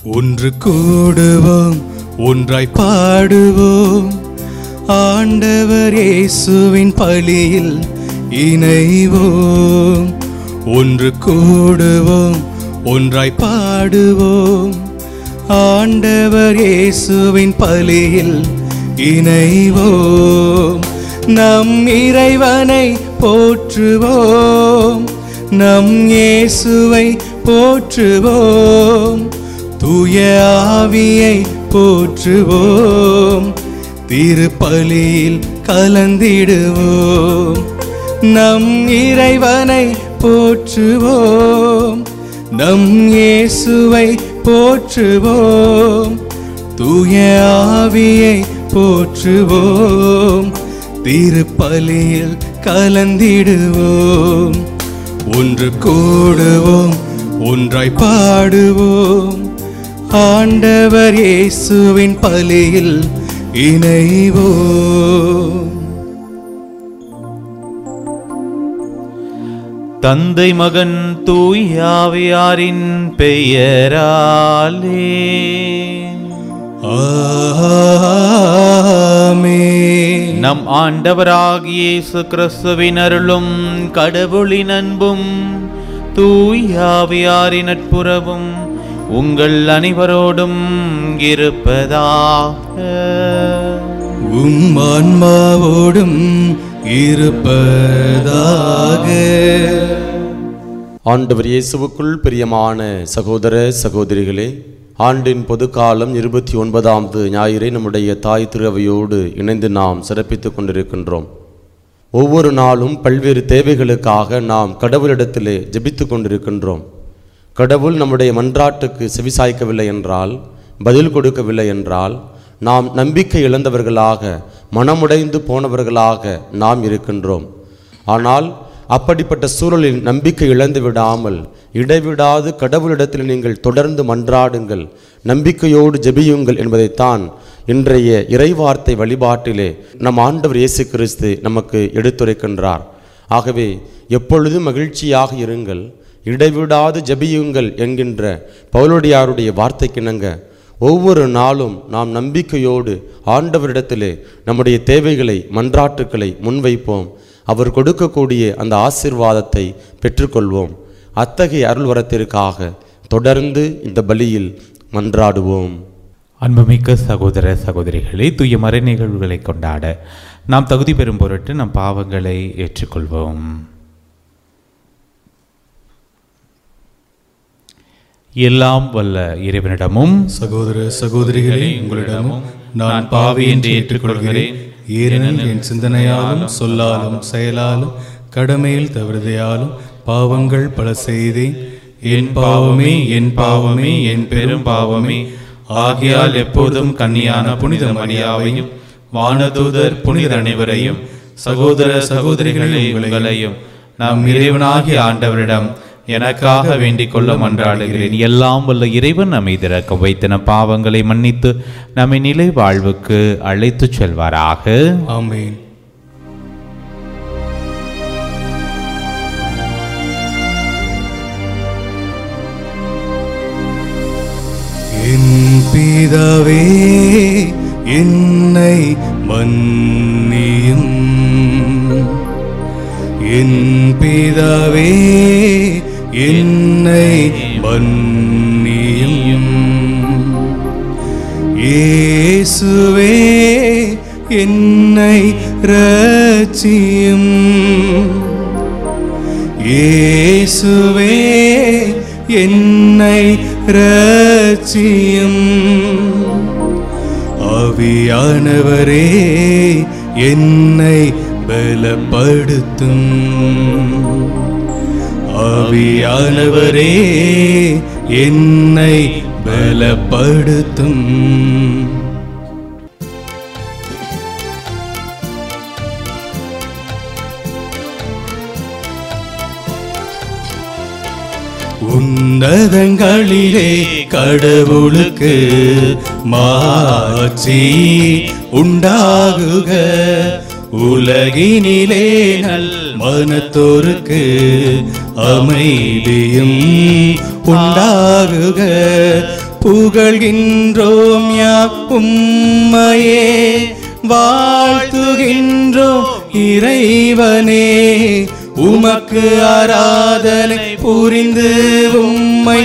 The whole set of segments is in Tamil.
ஒன்று கூடுவோம் ஒன்றாய் பாடுவோம் ஆண்டவர் இயேசுவின் பலியில் இணைவோம் ஒன்று கூடுவோம் ஒன்றாய் பாடுவோம் ஆண்டவர் இயேசுவின் பலியில் இணைவோம் நம் இறைவனை போற்றுவோம் நம் இயேசுவை போற்றுவோம் தூய ஆவியை போற்றுவோம் திருப்பலியில் கலந்திடுவோம் நம் இறைவனை போற்றுவோம் நம் இயேசுவை போற்றுவோம் தூய ஆவியை போற்றுவோம் திருப்பலியில் கலந்திடுவோம் ஒன்று கூடுவோம் ஒன்றாய் பாடுவோம் ஆண்டவர் இயேசுவின் பலியில் இணைவோம் தந்தை மகன் தூயாவியாரின் பெயராலே ஆமென். நம் ஆண்டவராகிய இயேசு கிறிஸ்துவின் அருளும் கடவுளின் அன்பும் தூயாவியாரின் நட்புறவும் உங்கள் அனைவரோடும் இருப்பதாக உம் ஆன்மாவோடும் இருப்பதாக ஆண்டவர் இயேசுவுக்குள் பிரியமான சகோதர சகோதரிகளே ஆண்டின் பொதுக்காலம் இருபத்தி ஒன்பதாவது ஞாயிறை நம்முடைய தாய் திருவையோடு இணைந்து நாம் சிறப்பித்துக் கொண்டிருக்கின்றோம் ஒவ்வொரு நாளும் பல்வேறு தேவைகளுக்காக நாம் கடவுளிடத்திலே ஜெபித்துக் கொண்டிருக்கின்றோம் கடவுள் நம்முடைய மன்றாட்டுக்கு செவிசாய்க்கவில்லை என்றால் பதில் கொடுக்கவில்லை என்றால் நாம் நம்பிக்கை இழந்தவர்களாக மனமுடைந்து போனவர்களாக நாம் இருக்கின்றோம் ஆனால் அப்படிப்பட்ட சூழலில் நம்பிக்கை இழந்து விடாமல் இடைவிடாது கடவுளிடத்தில் நீங்கள் தொடர்ந்து மன்றாடுங்கள் நம்பிக்கையோடு ஜெபியுங்கள் என்பதைத்தான் இன்றைய இறைவார்த்தை வழிபாட்டிலே நம் ஆண்டவர் இயேசு கிறிஸ்து நமக்கு எடுத்துரைக்கின்றார் ஆகவே எப்பொழுதும் மகிழ்ச்சியாக இருங்கள் இடைவிடாது ஜெபியுங்கள் என்கின்ற பவுலடியாருடைய வார்த்தைக்கிணங்க ஒவ்வொரு நாளும் நாம் நம்பிக்கையோடு ஆண்டவரிடத்திலே நம்முடைய தேவைகளை மன்றாட்டுக்களை முன்வைப்போம் அவர் கொடுக்கக்கூடிய அந்த ஆசிர்வாதத்தை பெற்றுக்கொள்வோம் அத்தகைய அருள்வரத்திற்காக தொடர்ந்து இந்த பலியில் மன்றாடுவோம் அன்புமிக்க சகோதர சகோதரிகளே தூய மறை நிகழ்வுகளை கொண்டாட நாம் தகுதி பெறும் பொருட்டு நம் பாவங்களை ஏற்றுக்கொள்வோம் எல்லாம் வல்ல இறைவனிடமும் சகோதர சகோதரிகளே உங்களிடமும் நான் பாவி என்று ஏற்றுக்கொள்கிறேன் ஏனெனில் என் சிந்தனையாலும் சொல்லாலும் செயலாலும் கடமையில் தவறுதையாலும் பாவங்கள் பல செய்தேன் என் பாவமே என் பாவமே என் பெரும் பாவமே ஆகையால் எப்போதும் கன்னியான புனித மரியாவையும் வானதூதர் புனித அனைவரையும் சகோதர சகோதரிகளை உங்களையும் நாம் இறைவனாகிய ஆண்டவரிடம் எனக்காக வேண்டிக் கொள்ள மன்றாடுகிறேன் எல்லாம் வல்ல இறைவன் நம்மை திறக்க வைத்தன பாவங்களை மன்னித்து நம்மை நிலை வாழ்வுக்கு அழைத்துச் செல்வாராக ஆமென் என் பிதாவே என்னை மன்னியும் என் பிதாவே என்னை மன்னியும் இயேசுவே என்னை ரட்சியும் இயேசுவே என்னை ரட்சியும் ஆவியானவரே என்னை பலப்படுத்தும் ஆவியானவரே என்னை பலப்படுத்தும் உன்னதங்களிலே கடவுளுக்கு மாட்சி உண்டாகுக உலகினிலே நல் மனத்தோருக்கு அமைதியும் உண்டாகுக புகழ்கின்றோம் யா உம்மையே வாழ்த்துகின்றோம் இறைவனே உமக்கு ஆராதனை புரிந்து உம்மை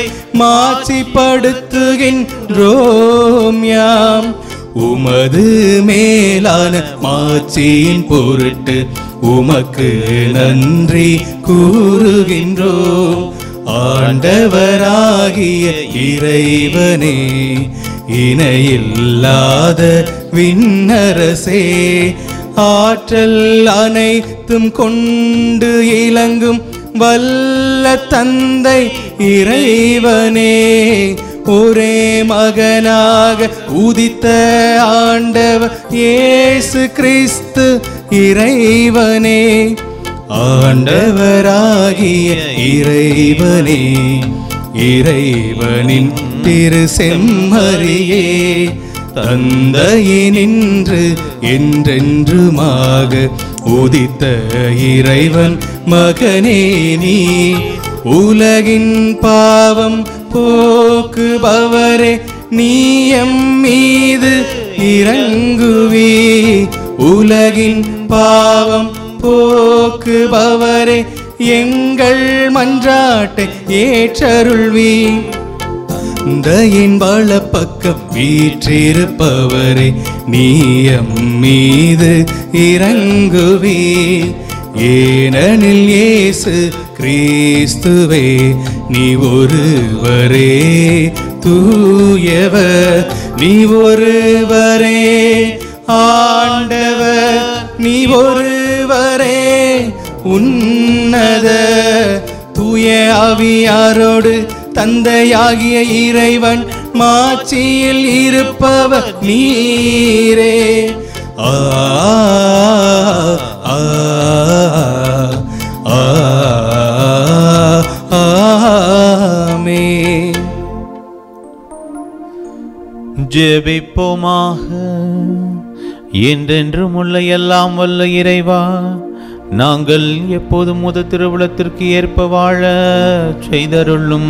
மாட்சிப்படுத்துகின்றோம் யாம் உமது மேலான மாட்சியின் பொருட்டு உமக்கு நன்றி கூறுகின்றோம் ஆண்டவராகிய இறைவனே இணையில்லாத விண்ணரசே ஆற்றல் அனைத்தும் கொண்டு இலங்கும் வல்ல தந்தை இறைவனே ஒரே மகனாக உதித்த ஆண்டவர் இயேசு கிறிஸ்து இறைவனே ஆண்டவராகிய இறைவனே இறைவனின் திரு செம்மறியே தந்தையினின்று என்றென்றுமாக உதித்த இறைவன் மகனே நீ உலகின் பாவம் போக்குபவரே நீயம் மீது இறங்குவி உலகின் பாவம் போக்குபவரே எங்கள் மன்றாட்டை ஏற்றருள்வி தயின் வளப்பக்கம் வீற்றிருப்பவரே நீயம் மீது இறங்குவே ஏனெனில் இயேசு கிறிஸ்துவே நீ ஒருவரே தூயவர் நீ ஒருவரே ஆண்டவர் நீ ஒருவரே உன்னத தூய ஆவியாரோடு தந்தையாகிய இறைவன் மாட்சியில் இருப்பவர் நீரே ஆ ஆ, ஆ, ஆமென். ஜெபிப்போமாக என்றென்றும் உள்ள எல்லாம் வல்ல இறைவா நாங்கள் எப்போதும் முத திருவிழத்திற்கு ஏற்ப வாழ செய்தருளும்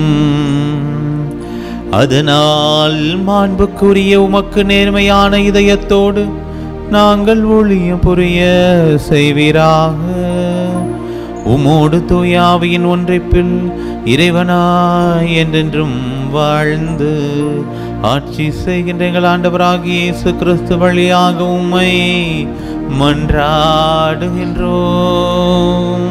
அதனால் மாண்புக்குரிய உமக்கு நேர்மையான இதயத்தோடு நாங்கள் ஒளிய புரிய செய்வீராக உமோடு தூயாவியின் ஒன்றைப்பில் இறைவனாய் என்றென்றும் வாழ்ந்து ஆட்சி செய்கின்ற எங்கள் ஆண்டவராகிய இயேசு கிறிஸ்து வழியாக உம்மை மன்றாடுகின்றோம்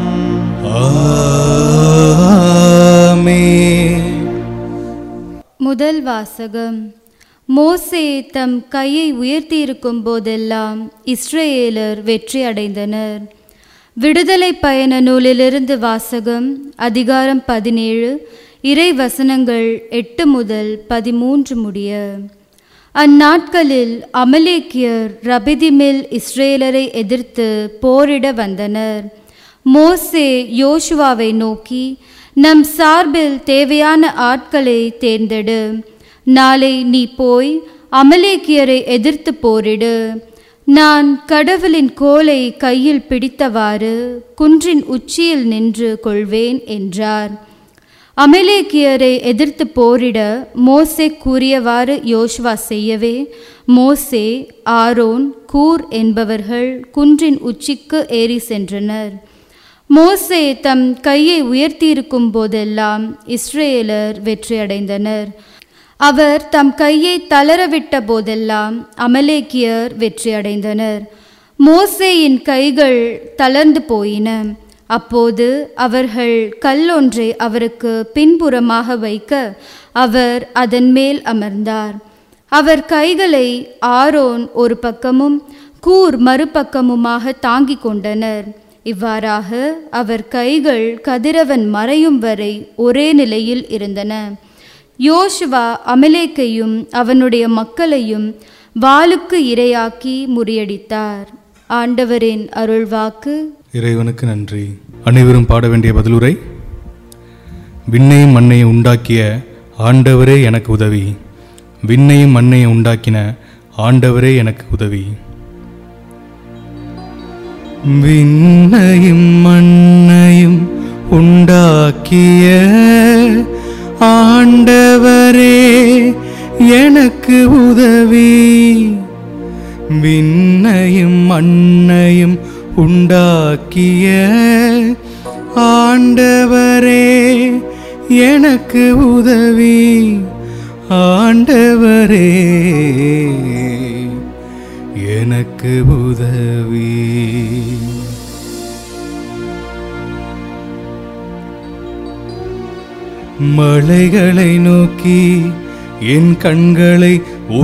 ஆமென். முதல் வாசகம் மோசே தம் கையை உயர்த்தியிருக்கும் போதெல்லாம் இஸ்ரேலர் வெற்றி அடைந்தனர் விடுதலை பயண நூலிலிருந்து வாசகம் அதிகாரம் பதினேழு இறை வசனங்கள் எட்டு முதல் பதிமூன்று முடிய அந்நாட்களில் அமலேக்கியர் ரபிதிமில் இஸ்ரேலரை எதிர்த்து போரிட வந்தனர் மோசே யோசுவாவை நோக்கி நம் சார்பில் தேவையான ஆட்களை தேர்ந்தெடு நாளை நீ போய் அமலேக்கியரை எதிர்த்து போரிடு நான் கடவுளின் கோலை கையில் பிடித்தவாறு குன்றின் உச்சியில் நின்று கொள்வேன் என்றார் அமலேக்கியரை எதிர்த்து போரிட மோசே கூறியவாறு யோசுவா செய்யவே மோசே ஆரோன் கூர் என்பவர்கள் குன்றின் உச்சிக்கு ஏறி சென்றனர் மோசே தம் கையை உயர்த்தியிருக்கும் போதெல்லாம் இஸ்ரேலர் வெற்றியடைந்தனர் அவர் தம் கையை தளரவிட்ட போதெல்லாம் அமலேக்கியர் வெற்றியடைந்தனர் மோசேயின் கைகள் தளர்ந்து போயின அப்போது அவர்கள் கல்லொன்றை அவருக்கு பின்புறமாக வைக்க அவர் அதன் மேல் அமர்ந்தார் அவர் கைகளை ஆரோன் ஒரு பக்கமும் கூர் மறுபக்கமுமாக தாங்கிக் கொண்டனர் இவ்வாறாக அவர் கைகள் கதிரவன் மறையும் வரை ஒரே நிலையில் இருந்தன யோசுவா அமலேக்கையும் அவனுடைய மக்களையும் வாளுக்கு இரையாக்கி முறியடித்தார் ஆண்டவரின் அருள்வாக்கு இறைவனுக்கு நன்றி அனைவரும் பாட வேண்டிய பதிலுரை விண்ணையும் மண்ணையும் உண்டாக்கிய ஆண்டவரே எனக்கு உதவி விண்ணையும் மண்ணையும் உண்டாக்கின ஆண்டவரே எனக்கு உதவி விண்ணையும் மண்ணையும் உண்டாக்கிய ஆண்டவரே எனக்கு உதவி விண்ணையும் மண்ணையும் உண்டாக்கிய ஆண்டவரே எனக்கு உதவி ஆண்டவரே எனக்கு உதவி மலைகளை நோக்கி என் கண்களை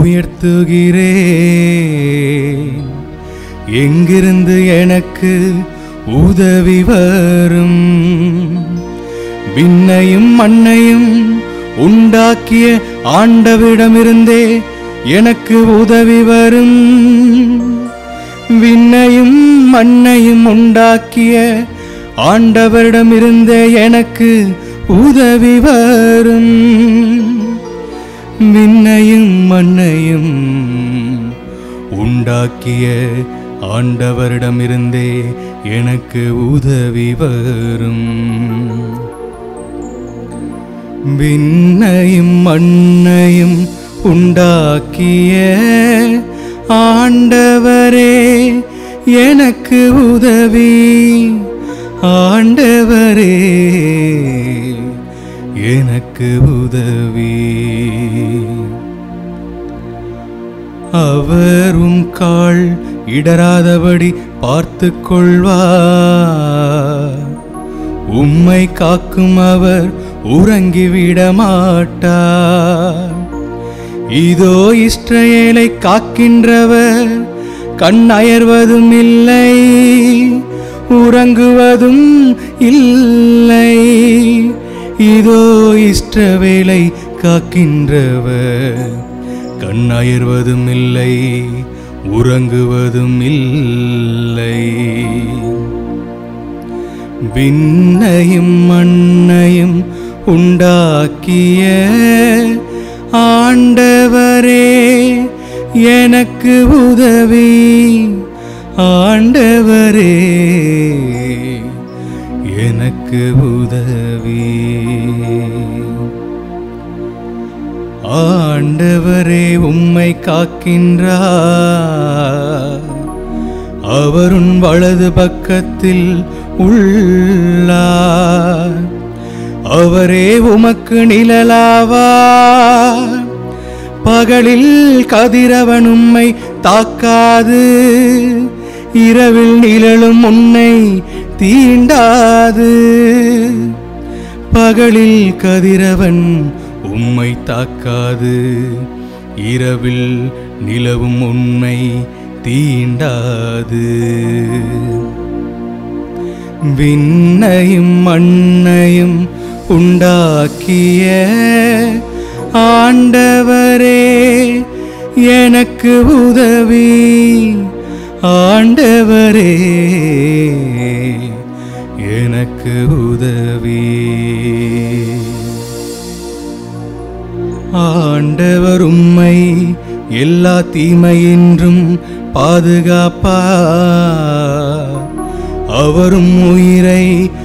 உயர்த்துகிறேன் எங்கிருந்து எனக்கு உதவி வரும் விண்ணையும் மண்ணையும் உண்டாக்கிய ஆண்டவிடமிருந்தே எனக்கு உதவி வரும் விண்ணையும் மண்ணையும் உண்டாக்கிய ஆண்டவரிடமிருந்தே எனக்கு உதவி வரும் விண்ணையும் மண்ணையும் உண்டாக்கிய ஆண்டவரிடமிருந்தே எனக்கு உதவி வரும் விண்ணையும் மண்ணையும் உண்டாக்கிய ஆண்டவரே எனக்கு உதவி ஆண்டவரே எனக்கு உதவி அவரும் கால் இடராதபடி பார்த்து கொள்வார் உம்மை காக்கும் அவர் உறங்கிவிட மாட்டார் இதோ இஸ்ரவேலை காக்கின்றவர் கண் அயர்வதும் இல்லை உறங்குவதும் இல்லை இதோ இஷ்டவேளை காக்கின்றவர் கண் அயர்வதும் இல்லை உறங்குவதும் இல்லை விண்ணையும் மண்ணையும் உண்டாக்கிய ஆண்டவரே எனக்கு உதவி ஆண்டவரே எனக்கு உதவி ஆண்டவரே உம்மை காக்கின்றார் அவருன் வலது பக்கத்தில் உள்ளார் அவரே உமக்கு நிழலாவார் பகலில் கதிரவன் உம்மை தாக்காது இரவில் நிழலும் உன்னை தீண்டாது பகலில் கதிரவன் உம்மை தாக்காது இரவில் நிலவும் உன்னை தீண்டாது விண்ணையும் மண்ணையும் உண்டாக்கிய ஆண்டவரே எனக்கு உதவி ஆண்டவரே எனக்கு உதவி ஆண்டவர் உம்மை எல்லா தீமையின்றும் பாதுகாப்பார் அவரும் உயிரை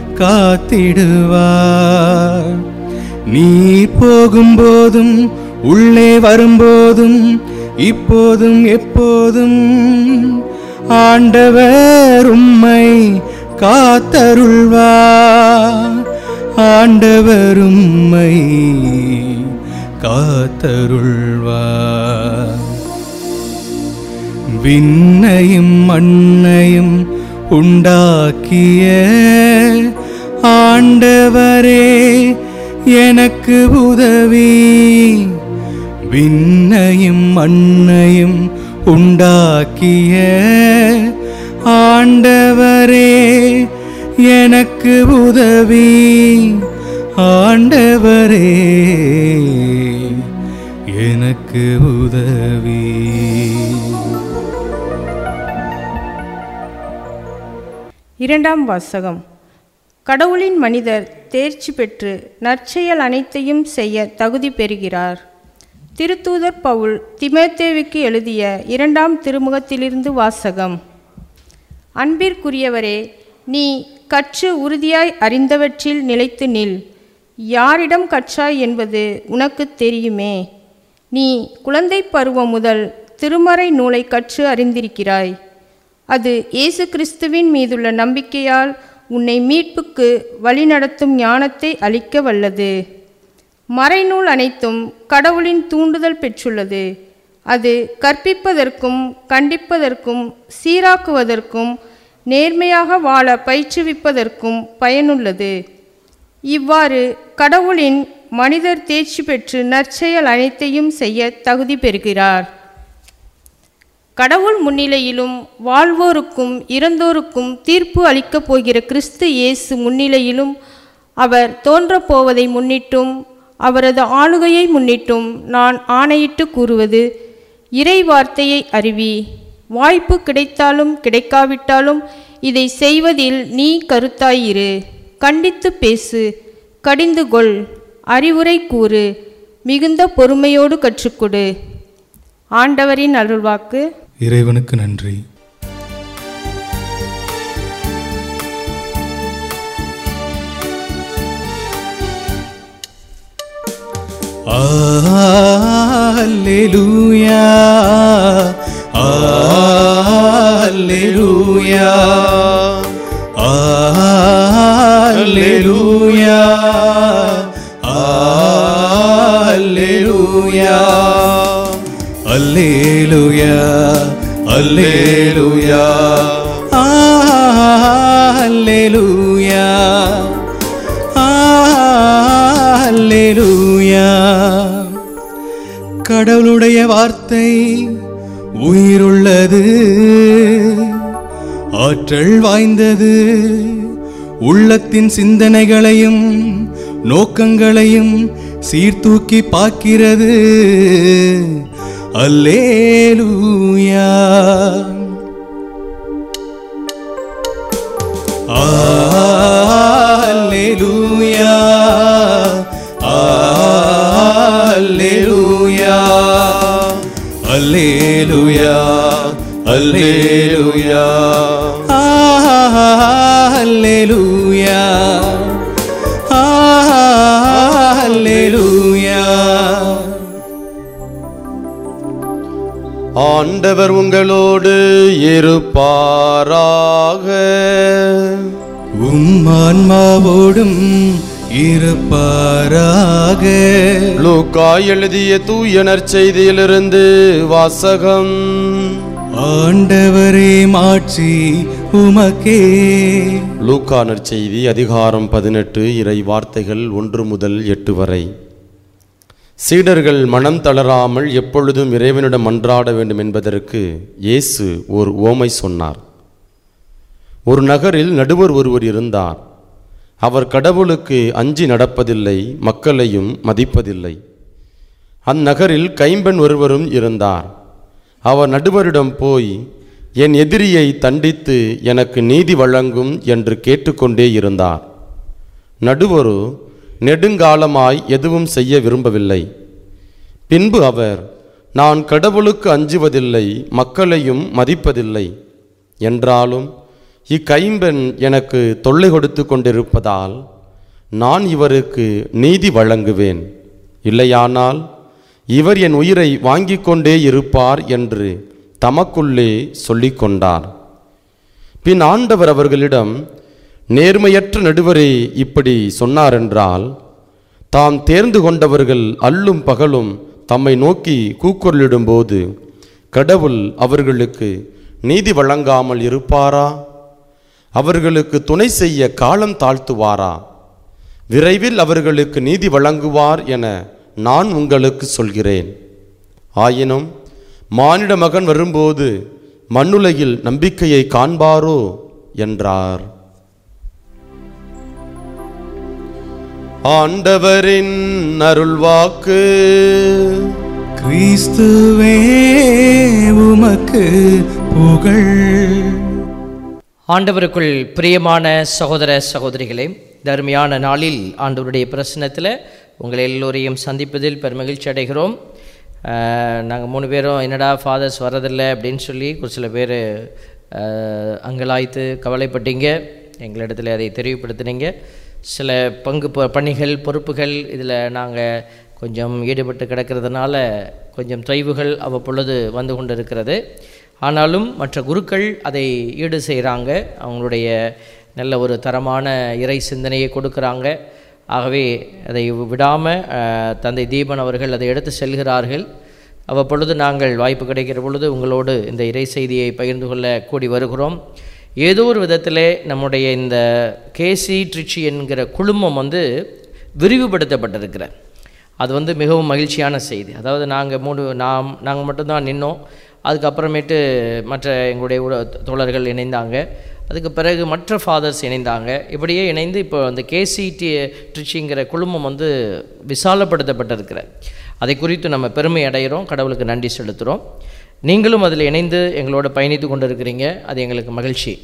காத்திடுவார் நீ போகும்போதும் உள்ளே வரும்போதும் இப்போதும் எப்போதும் ஆண்டவர் உம்மை காத்தருள்வார் ஆண்டவர் உம்மை காத்தருள்வார் விண்ணையும் மண்ணையும் உண்டாக்கிய ஆண்டவரே எனக்கு உதவி விண்ணையும் மண்ணையும் உண்டாக்கிய ஆண்டவரே எனக்கு உதவி ஆண்டவரே எனக்கு உதவி இரண்டாம் வாசகம் கடவுளின் மனிதர் தேர்ச்சி பெற்று நற்செயல் அனைத்தையும் செய்ய தகுதி பெறுகிறார் திருத்தூதர் பவுல் திமேத்தேவுக்கு எழுதிய இரண்டாம் திருமுகத்திலிருந்து வாசகம் அன்பிற்குரியவரே நீ கற்று உறுதியாய் அறிந்தவற்றில் நிலைத்து நில் யாரிடம் கற்றாய் என்பது உனக்கு தெரியுமே நீ குழந்தை பருவம் முதல் திருமறை நூலை கற்று அறிந்திருக்கிறாய் அது இயேசு கிறிஸ்துவின் மீதுள்ள நம்பிக்கையால் உன்னை மீட்புக்கு வழிநடத்தும் ஞானத்தை அளிக்க வல்லது மறைநூல் அனைத்தும் கடவுளின் தூண்டுதல் பெற்றுள்ளது அது கற்பிப்பதற்கும் கண்டிப்பதற்கும் சீராக்குவதற்கும் நேர்மையாக வாழ பயிற்றுவிப்பதற்கும் பயனுள்ளது இவ்வாறு கடவுளின் மனிதர் தேர்ச்சி பெற்று நற்செயல் அனைத்தையும் செய்ய தகுதி பெறுகிறார் கடவுள் முன்னிலையிலும் வாழ்வோருக்கும் இறந்தோருக்கும் தீர்ப்பு அளிக்கப் போகிற கிறிஸ்து இயேசு முன்னிலையிலும் அவர் தோன்றப் போவதை முன்னிட்டும் அவரது ஆளுகையை முன்னிட்டும் நான் ஆணையிட்டு கூறுவது இறை வார்த்தையை அறிவி வாய்ப்பு கிடைத்தாலும் கிடைக்காவிட்டாலும் இதை செய்வதில் நீ கருத்தாயிரு கண்டித்து பேசு கடிந்து கொள் அறிவுரை கூறு மிகுந்த பொறுமையோடு கற்றுக்கொடு ஆண்டவரின் அருள்வாக்கு இறைவனுக்கு நன்றி Alleluia. Alleluia. Alleluia. Alleluia. Alleluia. Alleluia. Alleluia. அல்லேலூயா கடவுளுடைய வார்த்தை உயிருள்ளது ஆற்றல் வாய்ந்தது உள்ளத்தின் சிந்தனைகளையும் நோக்கங்களையும் சீர்தூக்கி பார்க்கிறது அல்லேலூயா Alleluia. Alleluia. Alleluia. Alleluia. Alleluia. Alleluia. ஆண்டவர் உங்களோடு இருப்பாராக உம் ஆன்மாவோடும் இருப்பாராக லூக்கா எழுதிய தூய நற்செய்தியிலிருந்து வாசகம் ஆண்டவரே மாட்சி உமக்கே லூக்கா நற்செய்தி அதிகாரம் பதினெட்டு இறை வார்த்தைகள் ஒன்று முதல் எட்டு வரை சீடர்கள் மனம் தளராமல் எப்பொழுதும் இறைவனிடம் மன்றாட வேண்டும் என்பதற்கு இயேசு ஓர் ஓமை சொன்னார் ஒரு நகரில் நடுவர் ஒருவர் இருந்தார் அவர் கடவுளுக்கு அஞ்சி நடப்பதில்லை மக்களையும் மதிப்பதில்லை அந்நகரில் கைம்பெண் ஒருவரும் இருந்தார் அவர் நடுவரிடம் போய் என் எதிரியை தண்டித்து எனக்கு நீதி வழங்கும் என்று கேட்டுக்கொண்டே இருந்தார் நடுவரோ நெடுங்காலமாய் எதுவும் செய்ய விரும்பவில்லை பின்பு அவர் நான் கடவுளுக்கு அஞ்சுவதில்லை மக்களையும் மதிப்பதில்லை என்றாலும் இக்கைம்பெண் எனக்கு தொல்லை கொடுத்து கொண்டிருப்பதால் நான் இவருக்கு நீதி வழங்குவேன் இல்லையானால் இவர் என் உயிரை வாங்கிக் கொண்டே இருப்பார் என்று தமக்குள்ளே சொல்லிக்கொண்டார் பின் ஆண்டவர் அவர்களிடம் நேர்மையற்ற நடுவரே இப்படி சொன்னாரென்றால் தாம் தேர்ந்து கொண்டவர்கள் அல்லும் பகலும் தம்மை நோக்கி கூக்குரலிடும்போது கடவுள் அவர்களுக்கு நீதி வழங்காமல் இருப்பாரா அவர்களுக்கு துணை செய்ய காலம் தாழ்த்துவாரா விரைவில் அவர்களுக்கு நீதி வழங்குவார் என நான் உங்களுக்கு சொல்கிறேன் ஆயினும் மானிட மகன் வரும்போது மண்ணுலகில் நம்பிக்கையை காண்பாரோ என்றார் ஆண்டவரின் அருள்வாக்கு கிறிஸ்துவே உமக்கு புகழ் ஆண்டவருக்குள் பிரியமான சகோதர சகோதரிகளே தர்மியான நாளில் ஆண்டவருடைய பிரசனத்தில் உங்கள் எல்லோரையும் சந்திப்பதில் பெருமகிழ்ச்சி அடைகிறோம் நாங்கள் மூணு பேரும் என்னடா ஃபாதர்ஸ் வரதில்லை அப்படின்னு சொல்லி ஒரு சில பேர் அங்கலாய்த்து கவலைப்பட்டீங்க எங்களிடத்தில் அதை தெரிவுபடுத்தினீங்க சில பங்கு ப- பணிகள் பொறுப்புகள் இதில் நாங்கள் கொஞ்சம் ஈடுபட்டு கிடக்கிறதுனால கொஞ்சம் தொய்வுகள் அவ்வப்பொழுது வந்து கொண்டிருக்கிறது ஆனாலும் மற்ற குருக்கள் அதை ஈடு செய்கிறாங்க அவங்களுடைய நல்ல ஒரு தரமான இறை சிந்தனையை கொடுக்குறாங்க ஆகவே அதை விடாமல் தந்தை தீபன் அவர்கள் அதை எடுத்து செல்கிறார்கள் அவ்வப்பொழுது நாங்கள் வாய்ப்பு கிடைக்கிற பொழுது உங்களோடு இந்த இறை செய்தியை பகிர்ந்து கொள்ள கூடி வருகிறோம் ஏதோ ஒரு விதத்தில் நம்முடைய இந்த கேசி ட்ரிச்சி என்கிற குழுமம் வந்து விரிவுபடுத்தப்பட்டிருக்கிற அது வந்து மிகவும் மகிழ்ச்சியான செய்தி அதாவது நாங்கள் மூணு நாம் நாங்கள் மட்டும்தான் நின்னோம் அதுக்கப்புறமேட்டு மற்ற எங்களுடைய உட- தோழர்கள் இணைந்தாங்க அதுக்கு பிறகு மற்ற ஃபாதர்ஸ் இணைந்தாங்க இப்படியே இணைந்து இப்போ அந்த கேசி டி ட்ரிச்சிங்கிற குழுமம் வந்து விசாலப்படுத்தப்பட்டிருக்கிற அதை குறித்து நம்ம பெருமை அடைகிறோம் கடவுளுக்கு நன்றி செலுத்துகிறோம் நீங்களும் அதில் இணைந்து எங்களோட பயணித்து கொண்டு இருக்கிறீங்க அது எங்களுக்கு மகிழ்ச்சி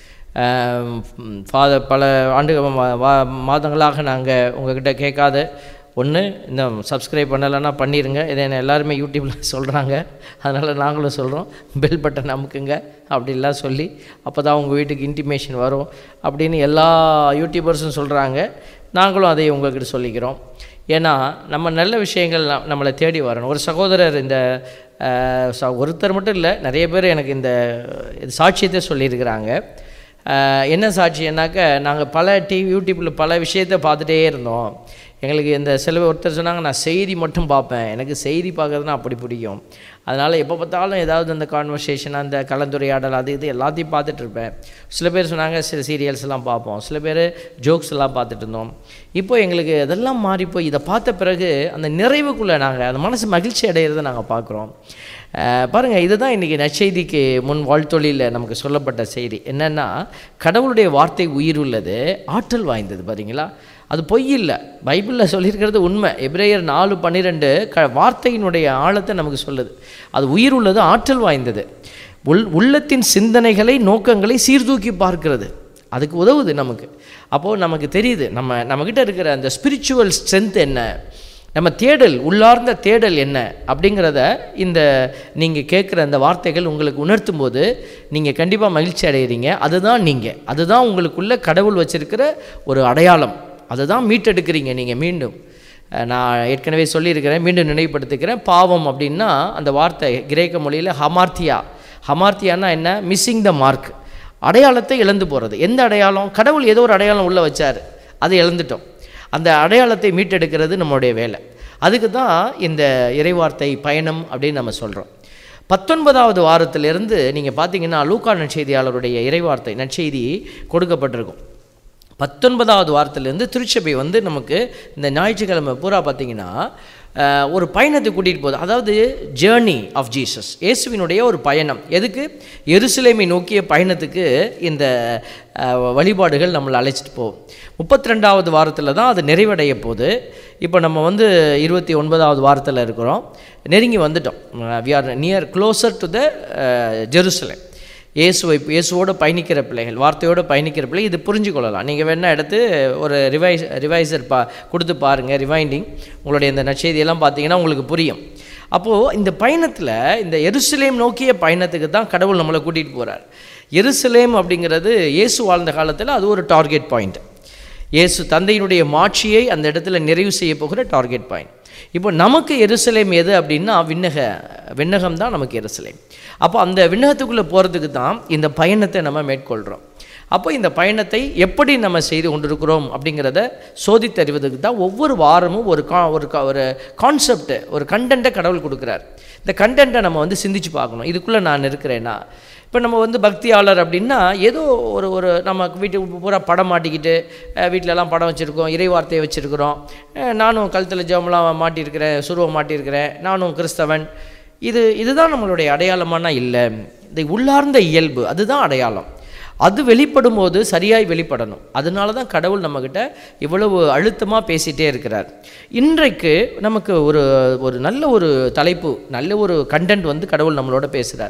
ஃபாதர் பல ஆண்டு வா- வா- மாதங்களாக நாங்கள் உங்ககிட்ட கேட்காத ஒன்று இந்த சப்ஸ்கிரைப் பண்ணலைன்னா பண்ணிடுங்க இதை என்ன எல்லாருமே யூடியூப்பில் சொல்கிறாங்க அதனால் நாங்களும் சொல்கிறோம் பெல் பட்டன் அமுக்குங்க அப்படிலாம் சொல்லி அப்போ தான் உங்கள் வீட்டுக்கு இன்டிமேஷன் வரும் அப்படின்னு எல்லா யூடியூபர்ஸும் சொல்கிறாங்க நாங்களும் அதை உங்ககிட்ட சொல்லிக்கிறோம் ஏன்னா நம்ம நல்ல விஷயங்கள் ந- நம்மளை தேடி வரணும் ஒரு சகோதரர் இந்த அஹ், ச- ஒருத்தர் மட்டும் இல்லை நிறைய பேர் எனக்கு இந்த இது சாட்சியத்தை சொல்லியிருக்கிறாங்க அஹ், என்ன சாட்சியன்னாக்க நாங்கள் பல டிவி யூடியூப்பில் பல விஷயத்தை பார்த்துட்டே இருந்தோம் எங்களுக்கு இந்த சில பேர் ஒருத்தர் சொன்னாங்க நான் செய்தி மட்டும் பார்ப்பேன் எனக்கு செய்தி பார்க்கறதுனா அப்படி பிடிக்கும் அதனால் எப்போ பார்த்தாலும் ஏதாவது அந்த கான்வர்சேஷன் அந்த கலந்துரையாடல் அது இது எல்லாத்தையும் பார்த்துட்டு இருப்பேன் சில பேர் சொன்னாங்க சில சீரியல்ஸ் எல்லாம் பார்ப்போம் சில பேர் ஜோக்ஸ் எல்லாம் பார்த்துட்டு இருந்தோம் இப்போ எங்களுக்கு இதெல்லாம் மாறி போய் இதை பார்த்த பிறகு அந்த நிறைவுக்குள்ளே நாங்கள் அந்த மனசு மகிழ்ச்சி அடையிறதை நாங்கள் பார்க்குறோம் பாருங்கள் இதுதான் இன்றைக்கி நற்செய்திக்கு முன் வாழ்த்தொழியில் நமக்கு சொல்லப்பட்ட செய்தி என்னென்னா கடவுளுடைய வார்த்தை உயிர் உள்ளது ஆற்றல் வாய்ந்தது பாத்தீங்களா அது பொய் இல்லை பைபிளில் சொல்லியிருக்கிறது உண்மை எபிரேயர் நாலு பன்னிரெண்டு க வார்த்தையினுடைய ஆழத்தை நமக்கு சொல்லுது அது உயிர் உள்ளது ஆற்றல் வாய்ந்தது உள் உள்ளத்தின் சிந்தனைகளை நோக்கங்களை சீர்தூக்கி பார்க்கிறது அதுக்கு உதவுது நமக்கு அப்போது நமக்கு தெரியுது நம்ம நம்மக்கிட்ட இருக்கிற அந்த ஸ்பிரிச்சுவல் ஸ்ட்ரென்த் என்ன நம்ம தேடல் உள்ளார்ந்த தேடல் என்ன அப்படிங்கிறத இந்த நீங்கள் கேட்குற அந்த வார்த்தைகள் உங்களுக்கு உணர்த்தும் போது நீங்கள் கண்டிப்பாக மகிழ்ச்சி அடைகிறீங்க அதுதான் நீங்கள் அதுதான் உங்களுக்குள்ள கடவுள் வச்சிருக்கிற ஒரு அடையாளம் அதுதான் மீட்டெடுக்கிறீங்க நீங்கள் மீண்டும் அஹ் நான் ஏற்கனவே சொல்லியிருக்கிறேன் மீண்டும் நினைவுபடுத்திக்கிறேன் பாவம் அப்படின்னா அந்த வார்த்தை கிரேக்க மொழியில் ஹமார்த்தியா ஹமார்த்தியானா என்ன மிஸ்ஸிங் த மார்க் அடையாளத்தை இழந்து போகிறது எந்த அடையாளம் கடவுள் ஏதோ ஒரு அடையாளம் உள்ளே வச்சார் அதை இழந்துட்டோம் அந்த அடையாளத்தை மீட்டெடுக்கிறது நம்மளுடைய வேலை அதுக்கு தான் இந்த இறைவார்த்தை பயணம் அப்படின்னு நம்ம சொல்கிறோம் பத்தொன்பதாவது வாரத்திலிருந்து நீங்கள் பார்த்தீங்கன்னா லூக்கா நற்செய்தியாளருடைய இறைவார்த்தை நற்செய்தி கொடுக்கப்பட்டிருக்கும் பத்தொன்பதாவது வாரத்திலேருந்து திருச்சபை வந்து நமக்கு இந்த ஞாயிற்றுக்கிழமை பூரா பார்த்தீங்கன்னா அஹ், ஒரு பயணத்தை கூட்டிகிட்டு போகுது அதாவது ஜேர்னி ஆஃப் ஜீசஸ் இயேசுவினுடைய ஒரு பயணம் எதுக்கு எருசலேமை நோக்கிய பயணத்துக்கு இந்த அஹ், வழிபாடுகள் நம்மளை அழைச்சிட்டு போகும் முப்பத்தி ரெண்டாவது வாரத்தில் தான் அது நிறைவடைய போகுது இப்போ நம்ம வந்து இருபத்தி ஒன்பதாவது வாரத்தில் இருக்கிறோம் நெருங்கி வந்துட்டோம் we are near closer to the Jerusalem இயேசுவை இயேசுவோடு பயணிக்கிற பிள்ளைகள் வார்த்தையோடு பயணிக்கிற பிள்ளை இது புரிஞ்சு கொள்ளலாம் நீங்கள் வேணால் எடுத்து ஒரு ரிவைஸ் ரிவைசர் பா கொடுத்து பாருங்கள் ரிவைண்டிங் உங்களுடைய இந்த நற்செய்தியெல்லாம் பார்த்தீங்கன்னா உங்களுக்கு புரியும் அப்போது இந்த பயணத்தில் இந்த எருசலேம் நோக்கிய பயணத்துக்கு தான் கடவுள் நம்மளை கூட்டிகிட்டு போகிறார் எருசலேம் அப்படிங்கிறது இயேசு வாழ்ந்த காலத்தில் அது ஒரு டார்கெட் பாயிண்ட் இயேசு தந்தையினுடைய மாட்சியை அந்த இடத்துல நிறைவு செய்ய போகிற டார்கெட் பாயிண்ட் இப்போ நமக்கு எருசலேம் எது அப்படின்னா விண்ணக விண்ணகம் தான் நமக்கு எருசலேம் அப்போ அந்த விண்ணகத்துக்குள்ளே போகிறதுக்கு தான் இந்த பயணத்தை நம்ம மேற்கொள்கிறோம் அப்போ இந்த பயணத்தை எப்படி நம்ம செய்து கொண்டிருக்கிறோம் அப்படிங்கிறத சோதித்தறிவதற்கு தான் ஒவ்வொரு வாரமும் ஒரு கா ஒரு கா- ஒரு கான்செப்ட் ஒரு கண்டென்ட்டை கடவுள் கொடுக்குறார் இந்த கண்டென்ட்டை நம்ம வந்து சிந்திச்சு பார்க்கணும் இதுக்குள்ளே நான் இருக்கிறேன்னா இப்போ நம்ம வந்து பக்தியாளர் அப்படின்னா ஏதோ ஒரு ஒரு நம்ம வீட்டு பூரா படம் மாட்டிக்கிட்டு அஹ், வீட்டிலலாம் படம் வச்சுருக்கோம் இறைவார்த்தையை வச்சுருக்கிறோம் நானும் கழுத்தில் ஜெபம்லாம் மாட்டியிருக்கிறேன் சுருவம் மாட்டியிருக்கிறேன் நானும் கிறிஸ்தவன் இது இதுதான் நம்மளுடைய அடையாளமானா இல்லை இந்த உள்ளார்ந்த இயல்பு அதுதான் அடையாளம் அது வெளிப்படும் போது சரியாய் வெளிப்படணும் அதனால தான் கடவுள் நம்மக்கிட்ட இவ்வளவு அழுத்தமாக பேசிகிட்டே இருக்கிறார் இன்றைக்கு நமக்கு ஒரு ஒரு நல்ல ஒரு தலைப்பு நல்ல ஒரு கண்டென்ட் வந்து கடவுள் நம்மளோட பேசுகிறார்